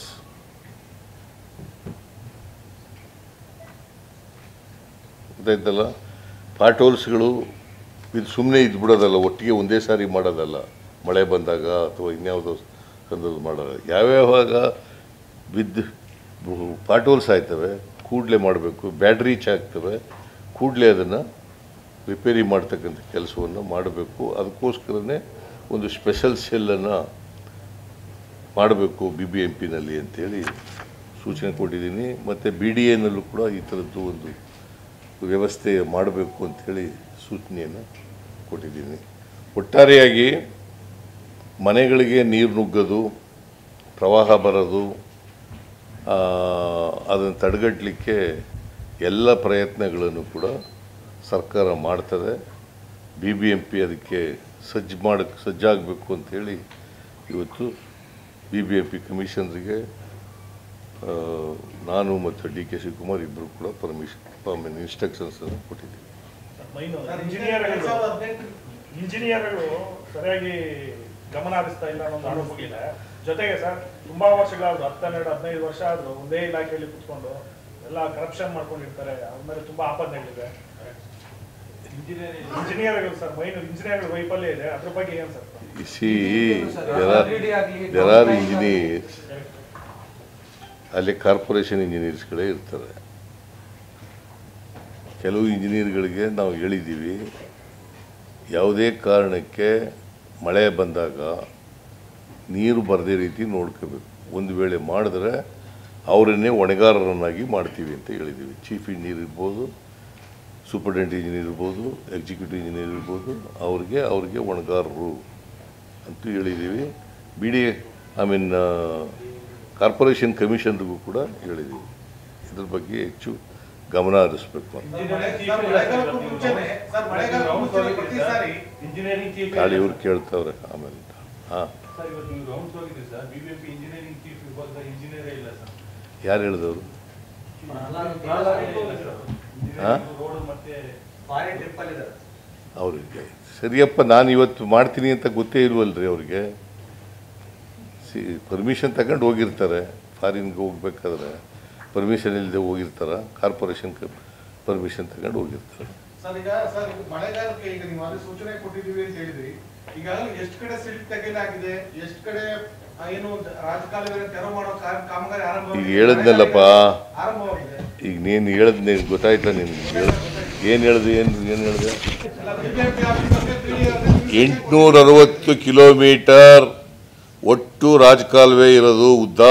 Speaker 1: ಗೊತ್ತಾಯ್ತಲ್ಲ ಪಾಟೋಲ್ಸ್ಗಳು ಇದು ಸುಮ್ಮನೆ ಇದ್ಬಿಡೋದಲ್ಲ ಒಟ್ಟಿಗೆ ಒಂದೇ ಸಾರಿ ಮಾಡೋದಲ್ಲ ಮಳೆ ಬಂದಾಗ ಅಥವಾ ಇನ್ಯಾವುದೋ ಸಂದರ್ಭ ಮಾಡೋಲ್ಲ ಯಾವ್ಯಾವಾಗ ಬಿದ್ದು ಪಾಟೋಲ್ಸ್ ಆಯ್ತವೆ ಕೂಡಲೇ ಮಾಡಬೇಕು ಬ್ಯಾಟ್ರಿ ಆಗ್ತವೆ ಕೂಡಲೇ ಅದನ್ನು ರಿಪೇರಿ ಮಾಡ್ತಕ್ಕಂಥ ಕೆಲಸವನ್ನು ಮಾಡಬೇಕು ಅದಕ್ಕೋಸ್ಕರನೇ ಒಂದು ಸ್ಪೆಷಲ್ ಸೆಲ್ಲನ್ನು ಮಾಡಬೇಕು ಬಿ ಬಿ ಎಂ ಪಿನಲ್ಲಿ ಅಂತೇಳಿ ಸೂಚನೆ ಕೊಟ್ಟಿದ್ದೀನಿ ಮತ್ತು ಬಿ ಡಿ ಎನಲ್ಲೂ ಕೂಡ ಈ ಥರದ್ದು ಒಂದು ವ್ಯವಸ್ಥೆ ಮಾಡಬೇಕು ಅಂಥೇಳಿ ಸೂಚನೆಯನ್ನು ಕೊಟ್ಟಿದ್ದೀನಿ ಒಟ್ಟಾರೆಯಾಗಿ ಮನೆಗಳಿಗೆ ನೀರು ನುಗ್ಗೋದು ಪ್ರವಾಹ ಬರೋದು ಅದನ್ನು ತಡೆಗಟ್ಟಲಿಕ್ಕೆ ಎಲ್ಲ ಪ್ರಯತ್ನಗಳನ್ನು ಕೂಡ ಸರ್ಕಾರ ಮಾಡ್ತದೆ ಬಿ ಬಿ ಎಂ ಪಿ ಅದಕ್ಕೆ ಸಜ್ಜು ಮಾಡಕ್ಕೆ ಸಜ್ಜಾಗಬೇಕು ಅಂಥೇಳಿ ಇವತ್ತು ಬಿ ಬಿ ಎಂ ಪಿ ಕಮಿಷನರಿಗೆ ಆ, ನಾನು ಮತ್ತು ಡಿ ಕೆ ಶಿವಕುಮಾರ್ ಇಬ್ಬರು ಕೂಡ ಪರ್ಮಿಷನ್ ಇನ್ಸ್ಟ್ರಕ್ಷನ್ಸನ್ನು ಕೊಟ್ಟಿದ್ದೀವಿ
Speaker 3: ಮೈನು ಇಂಜಿನಿಯರ್ಗಳು ಇಂಜಿನಿಯರ್ಗಳು ಸರಿಯಾಗಿ ಗಮನ ಹರಿಸ್ತಾ ಇಲ್ಲ ಅನ್ನೋ ಒಂದು ಆರೋಪ ಇದೆ ಜೊತೆಗೆ ಸರ್ ತುಂಬಾ ವರ್ಷಗಳಾದ್ರು ಹತ್ತೆರಡು ಹದಿನೈದು ವರ್ಷ ಆದ್ರೂ ಒಂದೇ ಇಲಾಖೆಯಲ್ಲಿ ಕುತ್ಕೊಂಡು ಎಲ್ಲ ಕರಪ್ಷನ್ ಮಾಡ್ಕೊಂಡಿರ್ತಾರೆ ಅವ್ರ ಮೇಲೆ ತುಂಬಾ ಆಪಾದನೆಗಳಿದೆ ಇಂಜಿನಿಯರ್ಗಳು ಸರ್ ಮೈನು ಇಂಜಿನಿಯರ್ಗಳ ವೈಫಲ್ಯ ಇದೆ ಅದ್ರ ಬಗ್ಗೆ ಏನ್ sir
Speaker 1: see there are engineers ಅಲ್ಲಿ ಕಾರ್ಪೊರೇಷನ್ ಇಂಜಿನಿಯರ್ಸ್ಗಳೇ ಇರ್ತಾರೆ ಕೆಲವು ಇಂಜಿನಿಯರ್ಗಳಿಗೆ ನಾವು ಹೇಳಿದ್ದೀವಿ ಯಾವುದೇ ಕಾರಣಕ್ಕೆ ಮಳೆ ಬಂದಾಗ ನೀರು ಬರದೇ ರೀತಿ ನೋಡ್ಕೋಬೇಕು ಒಂದು ವೇಳೆ ಮಾಡಿದ್ರೆ ಅವರನ್ನೇ ಹೊಣೆಗಾರರನ್ನಾಗಿ ಮಾಡ್ತೀವಿ ಅಂತ ಹೇಳಿದ್ದೀವಿ ಚೀಫ್ ಇಂಜಿನಿಯರ್ ಇರ್ಬೋದು ಸೂಪರ್ಡೆಂಟ್ ಇಂಜಿನಿಯರ್ ಇರ್ಬೋದು ಎಕ್ಸಿಕ್ಯೂಟಿವ್ ಇಂಜಿನಿಯರ್ ಇರ್ಬೋದು ಅವ್ರಿಗೆ ಅವ್ರಿಗೆ ಹೊಣೆಗಾರರು ಅಂತ ಹೇಳಿದ್ದೀವಿ B D I mean corporation ಕಮಿಷನ್ರಿಗೂ ಕೂಡ ಹೇಳಿದ್ದೀವಿ ಇದ್ರ ಬಗ್ಗೆ ಹೆಚ್ಚು ಗಮನ ಹರಿಸ್ಬೇಕು ಅಂತ
Speaker 3: ಇಂಜಿನಿಯರಿಂಗ್ ಚೀಫ್
Speaker 1: ನಾಳೆ ಇವ್ರು ಕೇಳ್ತಾವ್ರೆ ಆಮೇಲೆ ಹಾಂ
Speaker 3: ಸರ್ ಇವತ್ತು ನೀವು ರೌಂಡ್ಸ್ ಹೋಗಿದ್ರಿ ಸರ್ ಬಿಬಿಎಂಪಿ ಇಂಜಿನಿಯರಿಂಗ್ ಚೀಫ್ ವಿಭಾಗದ ಇಂಜಿನಿಯರೇ ಇಲ್ಲ ಸರ್
Speaker 1: ಯಾರು ಹೇಳಿದವರು ಹಾ?
Speaker 3: ರೋಡ್ ಮತ್ತೆ
Speaker 1: ಅವ್ರಿಗೆ ಸರಿಯಪ್ಪ ನಾನು ಇವತ್ತು ಮಾಡ್ತೀನಿ ಅಂತ ಗೊತ್ತೇ ಇಲ್ವಲ್ರಿ ಅವ್ರಿಗೆ ಸಿ ಪರ್ಮಿಷನ್ ತಗೊಂಡು ಹೋಗಿರ್ತಾರೆ ಫಾರಿನ್ಗೆ ಹೋಗ್ಬೇಕಾದ್ರೆ ಪರ್ಮಿಷನ್ ಇಲ್ಲದೆ ಹೋಗಿರ್ತಾರ ಕಾರ್ಪೊರೇಷನ್ ಪರ್ಮಿಷನ್ ತಗೊಂಡು ಹೋಗಿರ್ತಾರೆ
Speaker 4: ಸರ್ ಈಗ ಸರ್ ಮಳೆಗಾಲಕ್ಕೆ ಈಗ ನೀವು ಅದೇ ಸೂಚನೆ ಕೊಟ್ಟಿದ್ದೀವಿ ಅಂತ ಹೇಳಿದ್ರಿ ಈಗಾಗಲೇ ಎಷ್ಟು ಕಡೆ ಸಿಲ್ಟ್ ತೆಗೆಯಲಾಗಿದೆ ಎಷ್ಟು ಕಡೆ ಆ, ಏನು ರಾಜಕಾಲುವೆ ತೆರವು ಮಾಡೋ ಕಾ- ಕಾಮಗಾರಿ ಆರಂಭ
Speaker 1: ಈಗ ಹೇಳಿದ್ನಲ್ಲಪ್ಪ
Speaker 4: ಆರಂಭವಾಗಿದೆ
Speaker 1: ಈಗ ನೀನು ಹೇಳಿದ್ ನೀನು ಗೊತ್ತಾಯ್ತಾ ನಿನ್ಗೆ ಹೇಳ ಏನು ಹೇಳಿದೆ ಏನು ಏನು ಹೇಳಿದೆ
Speaker 4: ಎಲ್ಲ ಬಿಜೆಪಿ ಆಫೀಸರ್ಗೆ ತಿಳಿ-
Speaker 1: ಎಂಟುನೂರ ಅರವತ್ತು ಕಿಲೋಮೀಟರ್ ಒಟ್ಟು ರಾಜಕಾಲುವೆ ಇರೋದು ಉದ್ದ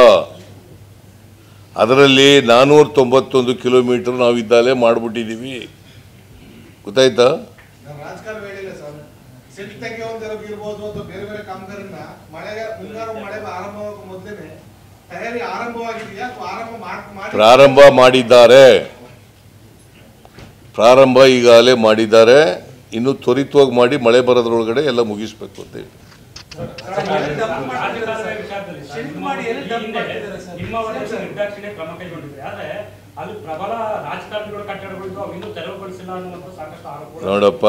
Speaker 1: ಅದರಲ್ಲಿ ನಾನ್ನೂರ ತೊಂಬತ್ತೊಂದು ಕಿಲೋಮೀಟರ್ ನಾವಿದ್ದಾಲೆ ಮಾಡಿಬಿಟ್ಟಿದ್ದೀವಿ ಗೊತ್ತಾಯ್ತಾ
Speaker 4: ನಾನು ರಾಜಕಾಲುವೆ ಹೇಳಿಲ್ಲ ಸರ್ ಸಿಲ್ಟ್ ತೆಗೆಯುವಂತವ್ರಿಗೆ ಇರ್ಬೋದು ಅಥವಾ ಬೇರೆ ಬೇರೆ ಕಾಮಗಾರಿನ ಮಳೆಗೆ ಮುಂಗಾರು ಮಳೆ ಆರಂಭವಾಗುವ ಮೊದಲೇನೆ ತಯಾರಿ ಆರಂಭವಾಗಿದೆಯಾ ಅಥವಾ ಆರಂಭ ಮಾಡ್- ಮಾಡಿ
Speaker 1: ಪ್ರಾರಂಭ ಮಾಡಿದ್ದಾರೆ ಪ್ರಾರಂಭ ಈಗಾಗಲೇ ಮಾಡಿದ್ದಾರೆ ಇನ್ನು ತ್ವರಿತವಾಗಿ ಮಾಡಿ ಮಳೆ ಬರೋದ್ರೊಳಗಡೆ ಎಲ್ಲ ಮುಗಿಸ್ಬೇಕು ಅಂತ ಹೇಳಿ
Speaker 5: ರಾಜಕಾಲುವೆ ವಿಚಾರದಲ್ಲಿ ಸರ್,
Speaker 6: ಶಿಫ್ಟ್
Speaker 5: ನಿಮ್ಮ
Speaker 6: ಮಾಡಿ ಎಲ್ಲಿ
Speaker 5: ಈ
Speaker 6: ಡಂಪ್
Speaker 5: ಹಿಂದೆ
Speaker 6: ಮಾಡ್ತಿದ್ದಾರೆ ಸರ್?
Speaker 5: ನಿಮ್ಮ ವರದಿ ನಿರ್ದಾಕ್ಷಿಣ್ಯ ಕ್ರಮ ಕೈಗೊಂಡಿದ್ರೆ ಆದ್ರೆ ಅಲ್ಲಿ ಪ್ರಬಲ ರಾಜಕಾರಣಿಗಳ ಕಟ್ಟಡಗಳಿದ್ದು ಅವು ಇನ್ನೂ ತೆರವುಗೊಳಿಸಿಲ್ಲ ಅನ್ನುವಂಥ ಸಾಕಷ್ಟು ಆರೋಪಗಳು
Speaker 1: ನೋಡಪ್ಪ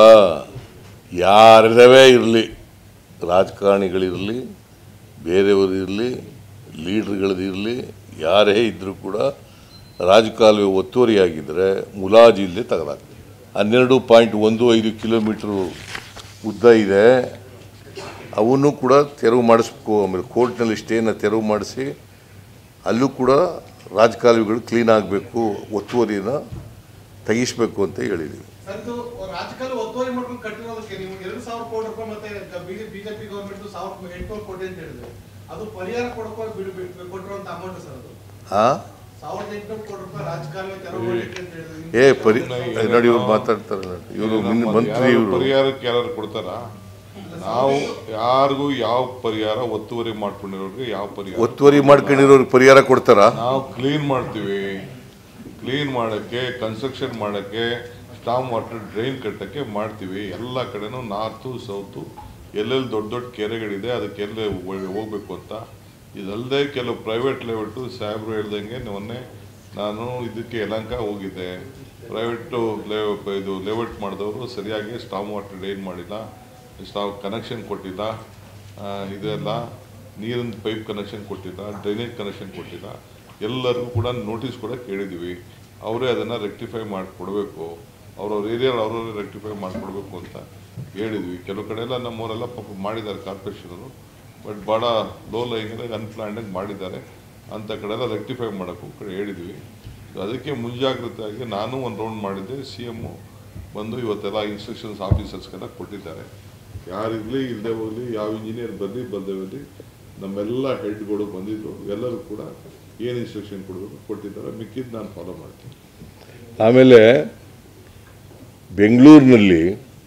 Speaker 1: ಯಾರದವೇ ಇರಲಿ ರಾಜಕಾರಣಿಗಳಿರಲಿ ಬೇರೆಯವರು ಇರಲಿ ಲೀಡ್ರ್ಗಳದಿರಲಿ ಯಾರೇ ಇದ್ದರೂ ಕೂಡ ರಾಜಕಾಲುವೆ ಒತ್ತುವರಿಯಾಗಿದ್ದರೆ ಮುಲಾಜಿಲ್ಲದೆ ತೆಗೆದಾಕ್ತಾರೆ ಹನ್ನೆರಡು ಪಾಯಿಂಟ್ ಒಂದು ಐದು ಕಿಲೋಮೀಟ್ರು ಉದ್ದ ಇದೆ ಅವನ್ನು ಕೂಡ ತೆರವು ಮಾಡಿಸ್ಬೇಕು ಆಮೇಲೆ ಕೋರ್ಟ್ನಲ್ಲಿ ಸ್ಟೇನ ತೆರವು ಮಾಡಿಸಿ ಅಲ್ಲೂ ಕೂಡ ರಾಜಕಾಲುವೆಗಳು ಕ್ಲೀನ್ ಆಗಬೇಕು ಒತ್ತುವರಿನ ತೆಗಿಸ್ಬೇಕು ಅಂತ ಹೇಳಿದ್ದೀವಿ
Speaker 4: ಸರ್ ಇದು ರಾಜಕಾಲ ಒತ್ತುವರಿ ಮಾಡ್ಕೊಂಡು ಕಟ್ಟಿರೋದಕ್ಕೆ ನೀವು ಎರಡು ಸಾವಿರ ಕೋಟಿ ರೂಪಾಯಿ ಮತ್ತೆ ಬಿಜೆಪಿ ಗವರ್ಮೆಂಟ್ ಸಾವಿರದ ಎಂಟುನೂರು ಕೋಟಿ ಅಂತ ಹೇಳಿದ್ರೆ ಅದು ಪರಿಹಾರ ಕೊಡ್ಕೊಂಡು ಬಿಡು ಬಿಡು- ಕೊಟ್ಟಿರುವಂತ ಅಮೌಂಟ್ ಸರ್ ಅದು
Speaker 1: ಹಾಂ
Speaker 4: ಸಾವಿರದ ಎಂಟುನೂರು ಕೋಟಿ ರೂಪಾಯಿ ರಾಜಕಾಲುವೆ ತೆರವು ಮಾಡ್ಲಿಕ್ಕೆ ಅಂತ ಹೇಳಿದ್ರೆ
Speaker 1: ಏ ಪರಿ ನೋಡಿ ಇವ್ರು ಮಾತಾಡ್ತಾರೆ ನೋಡಿ ಇವರು ಮಂತ್ರಿ
Speaker 2: ಯಾರು
Speaker 1: ಇವರು
Speaker 2: ಪರಿಹಾರಕ್ಕೆ ಯಾರು ಕೊಡ್ತಾರ ನಾವು ಯಾರಿಗೂ ಯಾವ ಪರಿಹಾರ ಒತ್ತುವರಿ ಮಾಡ್ಕೊಂಡಿರೋರಿಗೆ ಯಾವ ಪರಿಹಾರ
Speaker 1: ಒತ್ತುವರಿ ಮಾಡ್ಕೊಂಡಿರೋರಿಗೆ ಪರಿಹಾರ ಕೊಡ್ತಾರಾ
Speaker 2: ನಾವು ಕ್ಲೀನ್ ಮಾಡ್ತೀವಿ ಕ್ಲೀನ್ ಮಾಡೋಕ್ಕೆ ಕನ್ಸ್ಟ್ರಕ್ಷನ್ ಮಾಡೋಕ್ಕೆ ಸ್ಟಾಮ್ ವಾಟರ್ ಡ್ರೈನ್ ಕಟ್ಟಕ್ಕೆ ಮಾಡ್ತೀವಿ ಎಲ್ಲ ಕಡೆನೂ ನಾರ್ತು ಸೌತು ಎಲ್ಲೆಲ್ಲಿ ದೊಡ್ಡ ದೊಡ್ಡ ಕೆರೆಗಳಿದೆ ಅದಕ್ಕೆಲ್ಲ ಹೋಗ್ಬೇಕು ಅಂತ ಇದಲ್ಲದೆ ಕೆಲವು ಪ್ರೈವೇಟ್ ಲೆವೆಲ್ಟು ಸಾಹೇಬ್ರು ಹೇಳ್ದಂಗೆ ಮೊನ್ನೆ ನಾನು ಇದಕ್ಕೆ ಯಲಂಕ ಹೋಗಿದ್ದೆ ಪ್ರೈವೇಟು ಇದು ಲೆವೆಟ್ ಮಾಡಿದವರು ಸರಿಯಾಗಿ ಸ್ಟಾಮ್ ವಾಟರ್ ಡ್ರೈನ್ ಮಾಡಿಲ್ಲ ಸ್ಟಾವ್ ಕನೆಕ್ಷನ್ ಕೊಟ್ಟಿಲ್ಲ ಆ, ಇದೆಲ್ಲ ನೀರಿನ ಪೈಪ್ ಕನೆಕ್ಷನ್ ಕೊಟ್ಟಿಲ್ಲ ಡ್ರೈನೇಜ್ ಕನೆಕ್ಷನ್ ಕೊಟ್ಟಿಲ್ಲ ಎಲ್ಲರಿಗೂ ಕೂಡ ನೋಟಿಸ್ ಕೂಡ ಕೇಳಿದ್ದೀವಿ ಅವರೇ ಅದನ್ನು ರೆಕ್ಟಿಫೈ ಮಾಡಿಕೊಡ್ಬೇಕು ಅವ್ರವ್ರ ಏರಿಯಾ ಅವ್ರವ್ರೇ ರೆಕ್ಟಿಫೈ ಮಾಡಿಕೊಡ್ಬೇಕು ಅಂತ ಹೇಳಿದ್ವಿ ಕೆಲವು ಕಡೆ ಎಲ್ಲ ನಮ್ಮವರೆಲ್ಲ ಪಾಪ ಮಾಡಿದ್ದಾರೆ ಕಾರ್ಪೊರೇಷನರು ಬಟ್ ಭಾಳ ಲೋ ಲೈಂಗ್ ಅನ್ಪ್ಲಾನ್ಡಾಗಿ ಮಾಡಿದ್ದಾರೆ ಅಂಥ ಕಡೆ ಎಲ್ಲ ರೆಕ್ಟಿಫೈ ಮಾಡೋಕ್ಕೂ ಕಡೆ ಹೇಳಿದ್ವಿ ಅದಕ್ಕೆ ಮುಂಜಾಗ್ರತೆಯಾಗಿ ನಾನು ಒಂದು ರೌಂಡ್ ಮಾಡಿದ್ದೆ ಸಿ ಎಮ್ಮು ಬಂದು ಇವತ್ತೆಲ್ಲ ಇನ್ಸ್ಟ್ರಕ್ಷನ್ಸ್ ಆಫೀಸರ್ಸ್ಗೆಲ್ಲ ಕೊಟ್ಟಿದ್ದಾರೆ ಯಾರಿರಲಿ ಇಲ್ಲದೆ ಹೋಗಲಿ ಯಾವ ಇಂಜಿನಿಯರ್ ಬರಲಿ ಬರದೇ ಹೋಗಲಿ ನಮ್ಮೆಲ್ಲ ಹೆಡ್ಗಳು ಬಂದಿದ್ರು ಎಲ್ಲರೂ ಕೂಡ ಏನು ಇನ್ಸ್ಟ್ರಕ್ಷನ್ ಕೊಡಬೇಕು ಕೊಟ್ಟಿದ್ದಾರೆ ಮಿಕ್ಕಿದ್ದು ನಾನು ಫಾಲೋ ಮಾಡ್ತೀನಿ
Speaker 1: ಆಮೇಲೆ ಬೆಂಗಳೂರಿನಲ್ಲಿ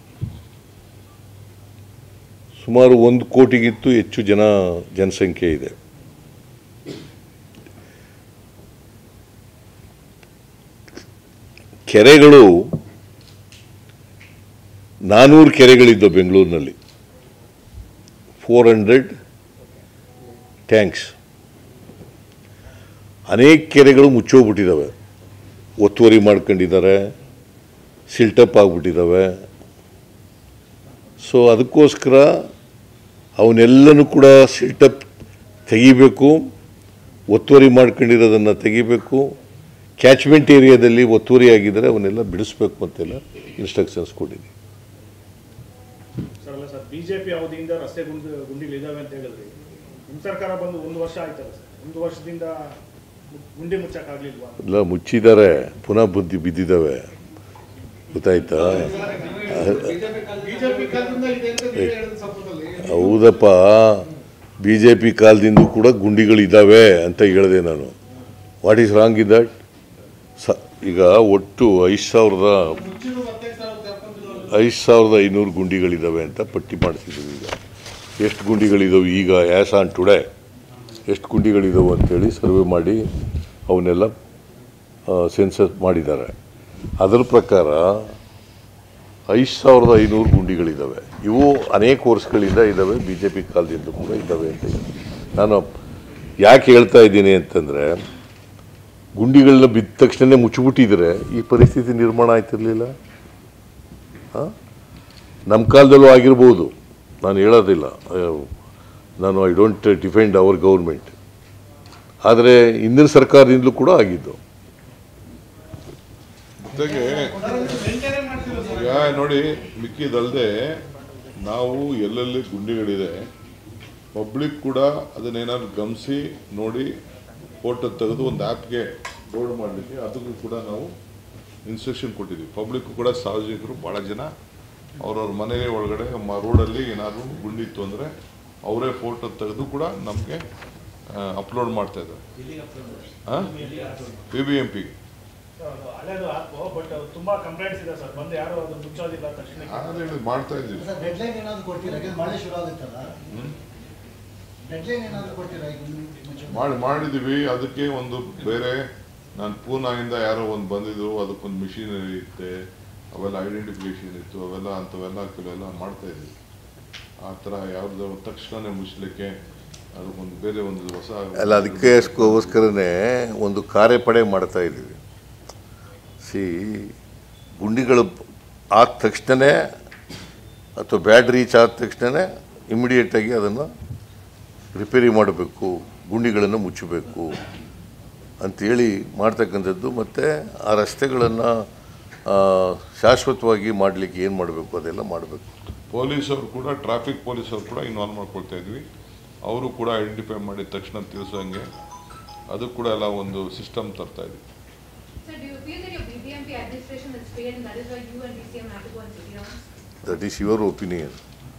Speaker 1: ಸುಮಾರು ಒಂದು ಕೋಟಿಗಿಂತೂ ಹೆಚ್ಚು ಜನ ಜನಸಂಖ್ಯೆ ಇದೆ ಕೆರೆಗಳು ನಾನೂರು ಕೆರೆಗಳಿದ್ದವು ಬೆಂಗಳೂರಿನಲ್ಲಿ ಫೋರ್ ಹಂಡ್ರೆಡ್ ಟ್ಯಾಂಕ್ಸ್ ಅನೇಕ ಕೆರೆಗಳು ಮುಚ್ಚೋಗ್ಬಿಟ್ಟಿದ್ದಾವೆ ಒತ್ತುವರಿ ಮಾಡ್ಕೊಂಡಿದ್ದಾರೆ ಸಿಲ್ಟಪ್ ಆಗಿಬಿಟ್ಟಿದ್ದಾವೆ ಸೊ ಅದಕ್ಕೋಸ್ಕರ ಅವನ್ನೆಲ್ಲನೂ ಕೂಡ ಸಿಲ್ಟಪ್ ತೆಗಿಬೇಕು ಒತ್ತುವರಿ ಮಾಡ್ಕೊಂಡಿರೋದನ್ನು ತೆಗಿಬೇಕು ಕ್ಯಾಚ್ಮೆಂಟ್ ಏರಿಯಾದಲ್ಲಿ ಒತ್ತುವರಿ ಆಗಿದ್ದರೆ ಅವನ್ನೆಲ್ಲ ಬಿಡಿಸ್ಬೇಕು ಅಂತೆಲ್ಲ ಇನ್ಸ್ಟ್ರಕ್ಷನ್ಸ್ ಕೊಟ್ಟಿದ್ದೀವಿ
Speaker 3: ಸರ್ ಅಲ್ಲ ಸರ್ ಬಿಜೆಪಿ ಅವಧಿಯಿಂದ ರಸ್ತೆ ಗುಂಡಿ ಗುಂಡಿಗಳಿದಾವೆ ಅಂತ ಹೇಳಿದ್ರಿ ನಿಮ್ಮ ಸರ್ಕಾರ ಬಂದು ಒಂದು ವರ್ಷ ಆಯ್ತಲ್ಲ ಸರ್ ಒಂದು ವರ್ಷದಿಂದ ಗುಂಡಿ ಮುಚ್ಚಕ್ಕಾಗ್ಲಿಲ್ವಾ
Speaker 1: ಎಲ್ಲ ಮುಚ್ಚಿದ್ದಾರೆ ಪುನಃ ಬುದ್ಧಿ ಬಿದ್ದಿದ್ದಾವೆ ಗೊತ್ತಾಯ್ತಾ
Speaker 4: ಬಿಜೆಪಿ ಕಾಲದಿಂದ ಇದೆ ಅಂತ ನೀವೇ ಹೇಳಿದ ಸಂಪುಟದಲ್ಲಿ
Speaker 1: ಹೌದಪ್ಪ ಬಿ ಜೆ ಪಿ ಕಾಲದಿಂದ ಕೂಡ ಗುಂಡಿಗಳಿದ್ದಾವೆ ಅಂತ ಹೇಳಿದೆ ನಾನು what is wrong in that ಸ ಈಗ ಒಟ್ಟು ಐದು ಸಾವಿರದ
Speaker 4: ಮುಚ್ಚಿದ ಹತ್ತೈದು ಸಾವಿರ ತೆರ್ಕೊಂತಿದ್ರು
Speaker 1: ಐದು ಸಾವಿರದ ಐನೂರು ಗುಂಡಿಗಳಿದ್ದಾವೆ ಅಂತ ಪಟ್ಟಿ ಮಾಡ್ತಿದ್ದೀವಿ ಈಗ ಎಷ್ಟು ಗುಂಡಿಗಳಿದ್ದಾವೆ ಈಗ ಆ್ಯಸ್ ಆನ್ ಟುಡೇ ಎಷ್ಟು ಗುಂಡಿಗಳಿದ್ದಾವೆ ಅಂತೇಳಿ ಸರ್ವೆ ಮಾಡಿ ಅವನ್ನೆಲ್ಲ ಸೆನ್ಸಸ್ ಮಾಡಿದ್ದಾರೆ ಅದರ ಪ್ರಕಾರ ಐದು ಸಾವಿರದ ಐನೂರು ಗುಂಡಿಗಳಿದ್ದಾವೆ ಇವು ಅನೇಕ ವರ್ಷಗಳಿಂದ ಇದ್ದಾವೆ ಬಿ ಜೆ ಪಿ ಕಾಲದಿಂದ ಕೂಡ ಇದ್ದಾವೆ ಅಂತ ಹೇಳಿ. ನಾನು ಯಾಕೆ ಹೇಳ್ತಾ ಇದ್ದೀನಿ ಅಂತಂದರೆ ಗುಂಡಿಗಳನ್ನ ಬಿದ್ದ ತಕ್ಷಣ ಮುಚ್ಚಿಬಿಟ್ಟಿದ್ರೆ ಈ ಪರಿಸ್ಥಿತಿ ನಿರ್ಮಾಣ ಆಯ್ತಿರ್ಲಿಲ್ಲ ಹಾಂ ನಮ್ಮ ಕಾಲದಲ್ಲೂ ಆಗಿರ್ಬೋದು ನಾನು ಹೇಳೋದಿಲ್ಲ ಅಯ್ಯೋ, ನಾನು I don't defend our government ಆದರೆ ಹಿಂದಿನ ಸರ್ಕಾರದಿಂದಲೂ ಕೂಡ ಆಗಿದ್ದು
Speaker 2: ಜೊತೆಗೆ
Speaker 4: ಮೇಂಟೈನ್ ಮಾಡ್ತಿಲ್ಲ ಸರ್
Speaker 2: ಈಗ ನೋಡಿ ಮಿಕ್ಕಿದಲ್ಲದೆ ನಾವು ಎಲ್ಲೆಲ್ಲಿ ಗುಂಡಿಗಳಿದೆ ಪಬ್ಲಿಕ್ ಕೂಡ ಅದನ್ನೇನಾದ್ರು ಗಮನಿಸಿ ನೋಡಿ ಫೋಟೋ ತೆಗೆದು ಒಂದು ಆ್ಯಪ್ಗೆ ಲೋಡ್ ಮಾಡಲಿಕ್ಕೆ ಅದಕ್ಕೂ ಕೂಡ ನಾವು ಇನ್ಸ್ಟ್ರಕ್ಷನ್ ಕೊಟ್ಟಿದ್ದೀವಿ ಪಬ್ಲಿಕ್ ಕೂಡ ಸಾರ್ವಜನಿಕರು ಭಾಳ ಜನ ಅವ್ರವ್ರ ಮನೆ ಒಳಗಡೆ ಮ ರೋಡಲ್ಲಿ ಏನಾದರೂ ಗುಂಡಿತ್ತು ಅಂದರೆ ಅವರೇ ಫೋಟೋ ತೆಗೆದು ಕೂಡ ನಮಗೆ ಅಪ್ಲೋಡ್ ಮಾಡ್ತಾ ಇದ್ದಾರೆ ಪಿ ಬಿ ಎಂ ಪಿ
Speaker 3: ಅದು ಹಳೇದು ಆಪ್ ಬಟ್ ತುಂಬಾ ಕಂಪ್ಲೇಂಟ್ಸ್ ಇದೆ ಸರ್ ಬಂದು ಯಾರು ಅದು ಮುಚ್ಚೋದಿಲ್ಲ ತಕ್ಷಣ
Speaker 2: ನಾನು ಹೇಳಿದ್ ಮಾಡ್ತಾ ಇದ್ದೀವಿ
Speaker 6: ಸರ್ ಡೆಡ್ಲೈನ್ ಏನಾದ್ರು ಕೊಡ್ತೀರಾ ಯಾಕಂದ್ರೆ ಮಳೆ ಶುರು ಆಗುತ್ತಲ್ಲ ಡೆಡ್ಲೈನ್ ಏನಾದ್ರು ಕೊಡ್ತೀರಾ ಈಗ ಮುಂಚೆ
Speaker 2: ಮಾಡಿ ಮಾಡಿದ್ದೀವಿ ಅದಕ್ಕೆ ಒಂದು ಬೇರೆ ನಾನು ಪೂನಾಯಿಂದ ಯಾರೋ ಒಂದು ಬಂದಿದ್ರು ಅದಕ್ಕೊಂದು ಮಿಷಿನರಿ ಇತ್ತೆ ಅವೆಲ್ಲ ಐಡೆಂಟಿಫಿಕೇಶನ್ ಇತ್ತು ಅವೆಲ್ಲ ಅಂಥವೆಲ್ಲ ಕೆಲವೆಲ್ಲ ಮಾಡ್ತಾ ಇದ್ವಿ ಆ ಥರ ಯಾವ್ದು ತಕ್ಷಣನೇ ಮುಚ್ಚಲಿಕ್ಕೆ ಅದಕ್ಕೊಂದು ಬೇರೆ ಒಂದು ಹೊಸ
Speaker 1: ಅಲ್ಲ ಅದಕ್ಕೋಸ್ಕರನೇ ಒಂದು ಕಾರ್ಯಪಡೆ ಮಾಡ್ತಾ ಇದ್ದೀವಿ ಸಿ ಗುಂಡಿಗಳು ಆದ ತಕ್ಷಣವೇ ಅಥವಾ ಬ್ಯಾಡ್ ರೀಚ್ ಆದ ತಕ್ಷಣವೇ ಇಮಿಡಿಯೇಟಾಗಿ ಅದನ್ನು ರಿಪೇರಿ ಮಾಡಬೇಕು ಗುಂಡಿಗಳನ್ನು ಮುಚ್ಚಬೇಕು ಅಂಥೇಳಿ ಮಾಡ್ತಕ್ಕಂಥದ್ದು ಮತ್ತು ಆ ರಸ್ತೆಗಳನ್ನು ಶಾಶ್ವತವಾಗಿ ಮಾಡಲಿಕ್ಕೆ ಏನು ಮಾಡಬೇಕು ಅದೆಲ್ಲ ಮಾಡಬೇಕು
Speaker 2: ಪೊಲೀಸರು ಕೂಡ ಟ್ರಾಫಿಕ್ ಪೊಲೀಸರು ಕೂಡ ಇನ್ವಾಲ್ವ್ ಮಾಡ್ಕೊಳ್ತಾ ಇದ್ವಿ ಅವರು ಕೂಡ ಐಡೆಂಟಿಫೈ ಮಾಡಿದ ತಕ್ಷಣ ತಿಳಿಸೋಂಗೆ ಅದು ಕೂಡ ಎಲ್ಲ ಒಂದು ಸಿಸ್ಟಮ್ ತರ್ತಾ ಇದ್ವಿ
Speaker 7: Sir, do you feel that your BBMP administration has failed and that is why you and DCM have to go on city rounds?
Speaker 1: That is your opinion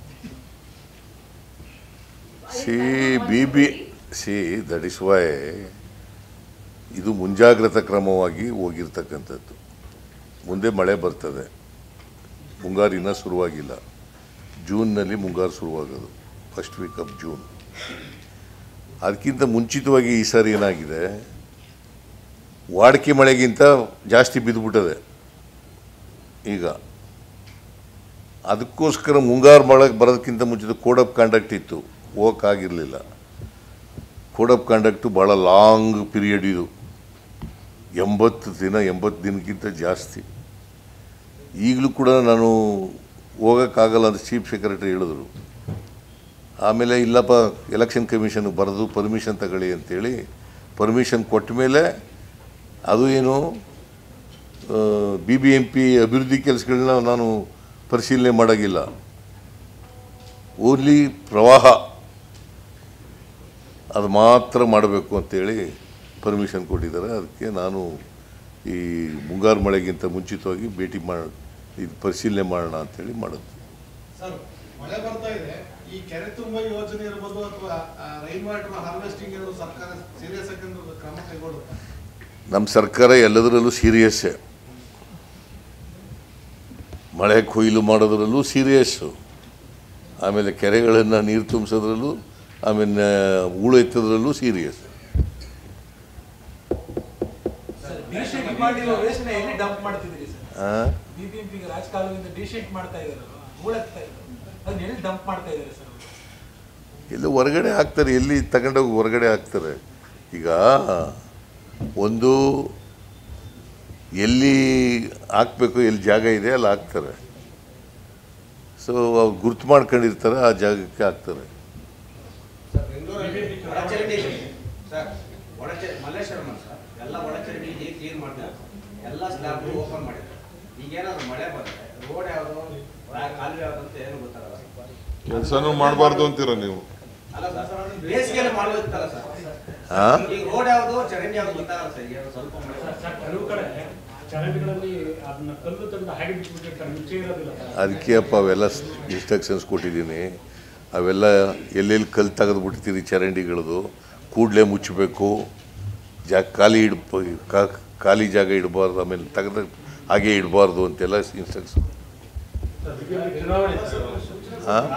Speaker 7: Is
Speaker 1: see
Speaker 7: that not
Speaker 1: B B
Speaker 7: possible?
Speaker 1: See that is why ಇದು ಮುಂಜಾಗ್ರತಾ ಕ್ರಮವಾಗಿ ಹೋಗಿರ್ತಕ್ಕಂಥದ್ದು ಮುಂದೆ ಮಳೆ ಬರ್ತದೆ ಮುಂಗಾರು ಇನ್ನೂ ಶುರುವಾಗಿಲ್ಲ ಜೂನ್ನಲ್ಲಿ ಮುಂಗಾರು ಶುರುವಾಗೋದು ಫಸ್ಟ್ ವೀಕ್ ಆಫ್ ಜೂನ್ ಅದಕ್ಕಿಂತ ಮುಂಚಿತವಾಗಿ ಈ ಸಾರಿ ಏನಾಗಿದೆ ವಾಡಿಕೆ ಮಳೆಗಿಂತ ಜಾಸ್ತಿ ಬಿದ್ದುಬಿಟ್ಟದೆ ಈಗ ಅದಕ್ಕೋಸ್ಕರ ಮುಂಗಾರು ಮಳೆ ಬರೋದಕ್ಕಿಂತ ಮುಂಚಿತ ಕೋಡ್ ಆಫ್ ಕಾಂಡಕ್ಟ್ ಇತ್ತು ಹೋಗೋಕ್ಕಾಗಿರಲಿಲ್ಲ ಕೋಡ್ ಆಫ್ ಕಾಂಡಕ್ಟು ಭಾಳ ಲಾಂಗ್ ಪೀರಿಯಡ್ ಇದು ಎಂಬತ್ತು ದಿನ ಎಂಬತ್ತು ದಿನಕ್ಕಿಂತ ಜಾಸ್ತಿ ಈಗಲೂ ಕೂಡ ನಾನು ಹೋಗೋಕ್ಕಾಗಲ್ಲ ಅಂತ ಚೀಫ್ ಸೆಕ್ರೆಟರಿ ಹೇಳಿದ್ರು ಆಮೇಲೆ ಇಲ್ಲಪ್ಪ ಎಲೆಕ್ಷನ್ ಕಮಿಷನ್ಗೆ ಬರೆದು ಪರ್ಮಿಷನ್ ತಗೊಳ್ಳಿ ಅಂತೇಳಿ ಪರ್ಮಿಷನ್ ಕೊಟ್ಟ ಮೇಲೆ ಅದು ಏನು ಬಿ ಬಿ ಎಂ ಪಿ ಅಭಿವೃದ್ಧಿ ಕೆಲಸಗಳನ್ನ ನಾನು ಪರಿಶೀಲನೆ ಮಾಡೋಂಗಿಲ್ಲ ಓನ್ಲಿ ಪ್ರವಾಹ ಅದು ಮಾತ್ರ ಮಾಡಬೇಕು ಅಂತೇಳಿ ಪರ್ಮಿಷನ್ ಕೊಟ್ಟಿದ್ದಾರೆ ಅದಕ್ಕೆ ನಾನು ಈ ಮುಂಗಾರು ಮಳೆಗಿಂತ ಮುಂಚಿತವಾಗಿ ಭೇಟಿ ಮಾಡಿ ಇದು ಪರಿಶೀಲನೆ ಮಾಡೋಣ ಅಂತೇಳಿ ಮಾಡೋದು
Speaker 4: ಸರ್ ಮಳೆ ಬರ್ತಾ ಇದೆ ಈ ಕೆರೆ ತುಂಬ ಯೋಜನೆ ಇರ್ಬೋದು ಅಥವಾ ರೈನ್ ವಾಟರ್ ಹಾರ್ವೆಸ್ಟಿಂಗ್ ಏನಾದ್ರು ಸರ್ಕಾರ ಸೀರಿಯಸ್ ಆಗಿ ಏನಾದ್ರು ಕ್ರಮ ಕೈಗೊಳ್ಳುತ್ತಾ
Speaker 1: ನಮ್ಮ ಸರ್ಕಾರ ಎಲ್ಲದರಲ್ಲೂ ಸೀರಿಯಸ್ಸೇ ಮಳೆ ಕೊಯ್ಲು ಮಾಡೋದ್ರಲ್ಲೂ ಸೀರಿಯಸ್ಸು ಆಮೇಲೆ ಕೆರೆಗಳನ್ನು ನೀರು ತುಂಬಿಸೋದ್ರಲ್ಲೂ ಆಮೇಲೆ ಹೂಳು ಎತ್ತೋದ್ರಲ್ಲೂ ಸೀರಿಯಸ್
Speaker 8: ಡಿಶೀಟ್ ಮಾಡಿರೋ ವೇಸ್ಟ್ ಎಲ್ಲಿ ಡಂಪ್ ಮಾಡ್ತಿದ್ದೀರಿ ಸರ್
Speaker 1: ಹಾಂ
Speaker 8: ಬಿಬಿಎಂಪಿಗೆ ರಾಜಕಾಲುವಿಂದ ಡಿಶೀಟ್ ಮಾಡ್ತಾ ಇದಾರಲ್ಲ ಹೂಳಾಗ್ತಾ ಇದ್ದಾರೆ ಅದನ್ನ ಎಲ್ಲಿ ಡಂಪ್ ಮಾಡ್ತಾ ಇದ್ದಾರೆ ಸರ್ ಅವ್ರು?
Speaker 1: ಎಲ್ಲ ಹೊರಗಡೆ ಹಾಕ್ತಾರೆ ಎಲ್ಲಿ ತಗೊಂಡೋಗಿ ಹೊರಗಡೆ ಹಾಕ್ತಾರೆ ಈಗ ಒಂದು ಎಲ್ಲಿ ಹಾಕ್ಬೇಕು ಎಲ್ಲಿ ಜಾಗ ಇದೆ ಅಲ್ಲಿ ಹಾಕ್ತಾರೆ ಸೊ ಅವ್ರು ಗುರ್ತು ಮಾಡ್ಕೊಂಡಿರ್ತಾರೆ ಆ ಜಾಗಕ್ಕೆ ಹಾಕ್ತಾರೆ
Speaker 9: ಒಳಚರಂಡಿ ಸರ್ ಒಳಚ ಮಲ್ಲೇಶ್ವರಂ ಸರ್ ಎಲ್ಲ ಒಳಚರಂಡಿ ಕ್ಲೀನ್ ಮಾಡಿದ್ದಾರೆ ಎಲ್ಲ ಸ್ಲ್ಯಾಬ್ ಓಪನ್ ಮಾಡಿದ್ದಾರೆ ಈಗೇನಾದ್ರು ಮಳೆ ಬಂದ್ರೆ ರೋಡ್ ಯಾವುದು ಕಾಲುವೆ ಯಾವುದು ಅಂತ ಏನು ಗೊತ್ತಾಗಲ್ಲ
Speaker 2: ಕೆಲಸನೂ ಮಾಡಬಾರ್ದು ಅಂತೀರ ನೀವು
Speaker 9: ಅಲ್ಲ ಸರ್ ಬೇಸಿಗೆಯಲ್ಲಿ ಮಾಡೋದಿತ್ತಲ್ಲ ಸರ್
Speaker 1: ಹಾಂ
Speaker 9: ಈಗ ರೋಡ್ ಯಾವುದು ಚರಂಡಿ ಯಾವುದು ಗೊತ್ತಾಗಲ್ಲ ಸರ್ ಈಗ ಸ್ವಲ್ಪ ಮಳೆ
Speaker 5: ಸರ್, ಸರ್, ಕೆಲವು ಕಡೆ ಚರಂಡಿಗಳಲ್ಲಿ ಅದನ್ನ ಕಲ್ಲು ತೆಗೆದು ಹಾಗೆ ಬಿಟ್ಬಿಟ್ಟಿರ್ತಾರೆ ಮುಚ್ಚೆ ಇರೋದಿಲ್ಲ ಸರ್.
Speaker 1: ಅದಕ್ಕೆ ಅಪ್ಪ ಅವೆಲ್ಲ ಇನ್ಸ್ಟ್ರಕ್ಷನ್ಸ್ ಕೊಟ್ಟಿದ್ದೀನಿ ಅವೆಲ್ಲ ಎಲ್ಲೆಲ್ಲಿ ಕಲ್ಲು ತೆಗೆದುಬಿಡ್ತೀರಿ ಚರಂಡಿಗಳದು ಕೂಡಲೇ ಮುಚ್ಚಬೇಕು ಜಾಗ ಖಾಲಿ ಇಡ್ ಖಾಲಿ ಜಾಗ ಇಡಬಾರ್ದು ಆಮೇಲೆ ತೆಗೆದ ಹಾಗೆ ಇಡಬಾರ್ದು ಅಂತೆಲ್ಲ ಇನ್ಸ್ಟ್ರಕ್ಷನ್ ಹಾಂ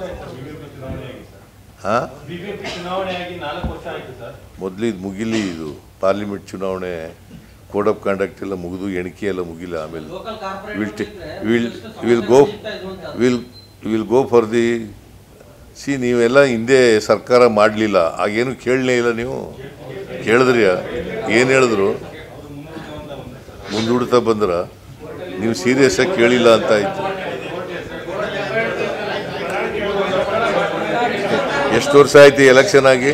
Speaker 1: ಹಾಂ
Speaker 10: ಬಿಬಿಎಂಪಿ ಚುನಾವಣೆಯಾಗಿ ನಾಲ್ಕು ವರ್ಷ ಆಯ್ತು ಸರ್
Speaker 1: ಮೊದಲು ಇದು ಮುಗಿಲಿ ಇದು ಪಾರ್ಲಿಮೆಂಟ್ ಚುನಾವಣೆ ಕೋಡ್ ಆಫ್ ಕಾಂಡಕ್ಟ್ ಎಲ್ಲ ಮುಗಿದು ಎಣಿಕೆ ಎಲ್ಲ ಮುಗಿಲ್ಲ ಆಮೇಲೆ will will will go will will go for the see ನೀವೆಲ್ಲ ಹಿಂದೆ ಸರ್ಕಾರ ಮಾಡಲಿಲ್ಲ ಆಗೇನು ಕೇಳಲೇ ಇಲ್ಲ ನೀವು ಕೇಳಿದ್ರಿ ಏನು ಹೇಳಿದ್ರು ಮುಂದೂಡ್ತಾ ಬಂದ್ರ ನೀವು ಸೀರಿಯಸ್ ಆಗಿ ಕೇಳಿಲ್ಲ ಅಂತ ಆಯ್ತು ಎಷ್ಟು ವರ್ಷ ಆಯ್ತು ಎಲೆಕ್ಷನ್ ಆಗಿ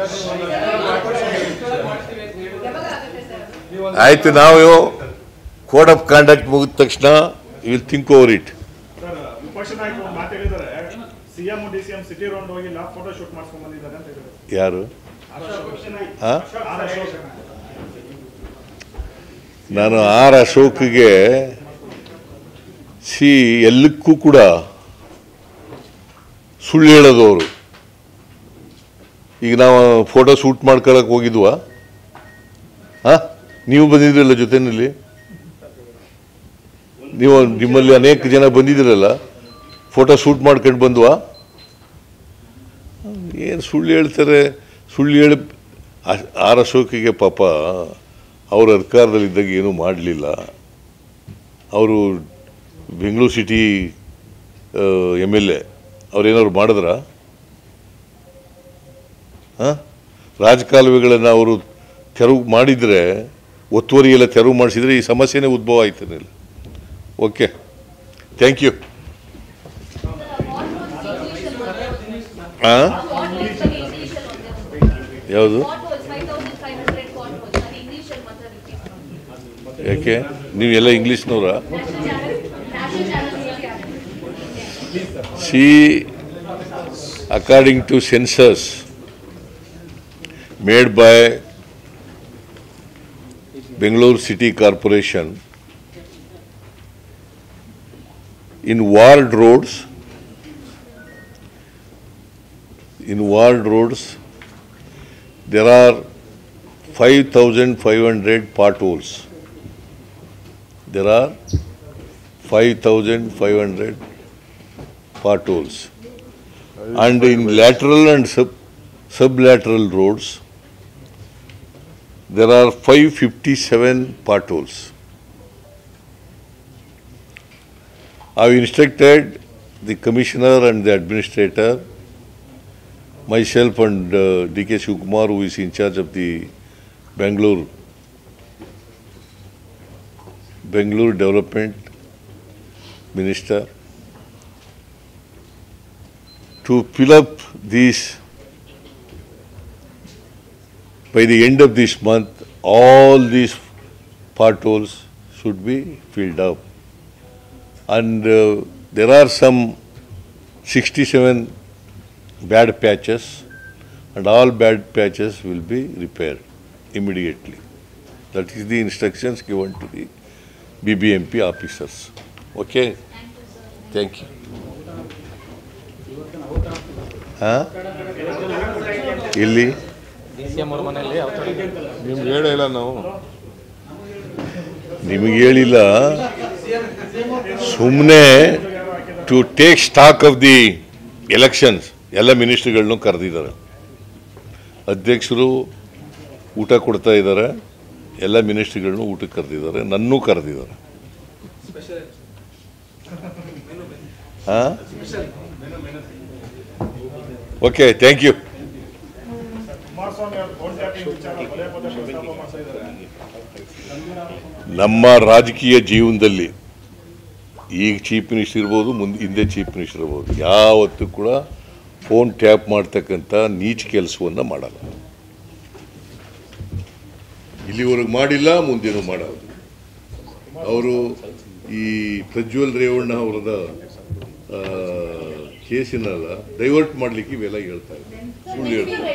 Speaker 7: ಯಾವಾಗ ಆಗುತ್ತೆ ಸರ್
Speaker 1: ಆಯ್ತು ನಾವು ಕೋಡ್ ಆಫ್ ಕಾಂಡಕ್ಟ್ ಮುಗಿದ ತಕ್ಷಣ will think over it
Speaker 3: sir ವಿಪಕ್ಷ ನಾಯಕರು ಒಂದು ಮಾತು ಹೇಳಿದ್ದಾರೆ CM D C M city round ಹೋಗಿಲ್ಲ ಫೋಟೋ ಶೂಟ್ ಮಾಡ್ಸ್ಕೊಂಡ್ ಬಂದಿದ್ದಾರೆ ಅಂತ ಹೇಳಿದ್ರು
Speaker 1: ಯಾರು
Speaker 3: ಆರ್ ಅಶೋಕ್.
Speaker 1: ಆ?
Speaker 3: ಆರ್ ಅಶೋಕ್.
Speaker 1: ನಾನು ಆರ್ ಅಶೋಕ್ಗೆ ಸಿ ಎಲ್ಲಕ್ಕೂ ಕೂಡ ಸುಳ್ಳು ಹೇಳೋದು ಅವರು ಈಗ ನಾವು ಫೋಟೋ ಶೂಟ್ ಮಾಡ್ಕೊಳಕ್ ಹೋಗಿದ್ವಾ ಹಾ ನೀವು ಬಂದಿದ್ರಲ್ಲ ಜೊತೆನಲ್ಲಿ ನೀವು ನಿಮ್ಮಲ್ಲಿ ಅನೇಕ ಜನ ಬಂದಿದ್ದೀರಲ್ಲ ಫೋಟೋ ಶೂಟ್ ಮಾಡ್ಕೊಂಡು ಬಂದ್ವಾ ಏನು ಸುಳ್ಳು ಹೇಳ್ತಾರೆ ಸುಳ್ಳು ಹೇಳಿ ಆ- ಆರ್ ಅಶೋಕಿಗೆ ಪಾಪ ಅವ್ರ ಅಧಿಕಾರದಲ್ಲಿದ್ದಾಗ ಏನೂ ಮಾಡಲಿಲ್ಲ ಅವರು Bengaluru city M L A ಅವ್ರೇನಾದ್ರು ಮಾಡಿದ್ರಾ ಹಾಂ ರಾಜಕಾಲುವೆಗಳನ್ನು ಅವರು ತೆರವು ಮಾಡಿದರೆ ಒತ್ತುವರಿ ಎಲ್ಲ ತೆರವು ಮಾಡಿಸಿದರೆ ಈ ಸಮಸ್ಯೆನೇ ಉದ್ಭವ ಆಯ್ತಿರಲಿಲ್ಲ ಓಕೆ ಥ್ಯಾಂಕ್ ಯು ಹಾಂ ಯಾವುದು ಯಾಕೆ ನೀವೆಲ್ಲ ಇಂಗ್ಲೀಷ್ನವ್ರಾ see according to census made by Bangalore City Corporation, in walled roads, in walled roads, there are 5,500 potholes. There are 5,500 potholes. And in lateral and sub, sublateral roads, there are 557 potholes. I've instructed the commissioner and the administrator, myself and uh, D.K. Shivkumar, who is in charge of the Bangalore, Bangalore Development Minister, to fill up these by the end of this month, all these potholes should be filled up. And uh, there are some 67 bad patches, and all bad patches will be repaired immediately. That is the instructions given to the BBMP officers. Okay? Thank you. ಹಾ ಇಲ್ಲಿ
Speaker 2: ನಿಮ್ಗೆ ಹೇಳೇ ಇಲ್ಲ ನಾವು
Speaker 1: ನಿಮಗೆ ಹೇಳಿಲ್ಲ ಸುಮ್ಮನೆ to take stock of the elections ಎಲ್ಲ ಮಿನಿಸ್ಟ್ರಿಗಳನ್ನೂ ಕರೆದಿದ್ದಾರೆ ಅಧ್ಯಕ್ಷರು ಊಟ ಕೊಡ್ತಾ ಇದ್ದಾರೆ ಎಲ್ಲ ಮಿನಿಸ್ಟ್ರಿಗಳನ್ನೂ ಊಟಕ್ಕೆ ಕರೆದಿದ್ದಾರೆ ನನ್ನೂ ಕರೆದಿದ್ದಾರೆ ಹಾಂ ಓಕೆ ಥ್ಯಾಂಕ್ ಯು
Speaker 3: ಕುಮಾರಸ್ವಾಮಿ ಅವರು ಫೋನ್ ಟ್ಯಾಪಿಂಗ್ ವಿಚಾರ ಪದೇ ಪದೇ ಪ್ರಸ್ತಾಪ ಮಾಡ್ತಾ ಇದ್ದಾರೆ
Speaker 1: ನಮ್ಮ ರಾಜಕೀಯ ಜೀವನದಲ್ಲಿ ಈಗ ಚೀಫ್ ಮಿನಿಸ್ಟರ್ ಇರ್ಬೋದು ಮುಂದೆ ಹಿಂದೆ ಚೀಫ್ ಮಿನಿಸ್ಟರ್ ಇರ್ಬೋದು ಯಾವತ್ತೂ ಕೂಡ ಫೋನ್ ಟ್ಯಾಪ್ ಮಾಡ್ತಕ್ಕಂಥ ನೀಚ ಕೆಲಸವನ್ನು ಮಾಡಲ್ಲ ಇಲ್ಲಿವರೆಗೆ ಮಾಡಿಲ್ಲ ಮುಂದೇನು ಮಾಡಲ್ಲ ಅವರು ಈ ಪ್ರಜ್ವಲ್ ರೇವಣ್ಣ ಅವರದ ಕೇಸಿನಲ್ಲ ಡೈವರ್ಟ್ ಮಾಡಲಿಕ್ಕೆ ಇವೆಲ್ಲ ಹೇಳ್ತಾ ಇದ್ದಾರೆ ಸುಳ್ಳು ಹೇಳ್ತಾರೆ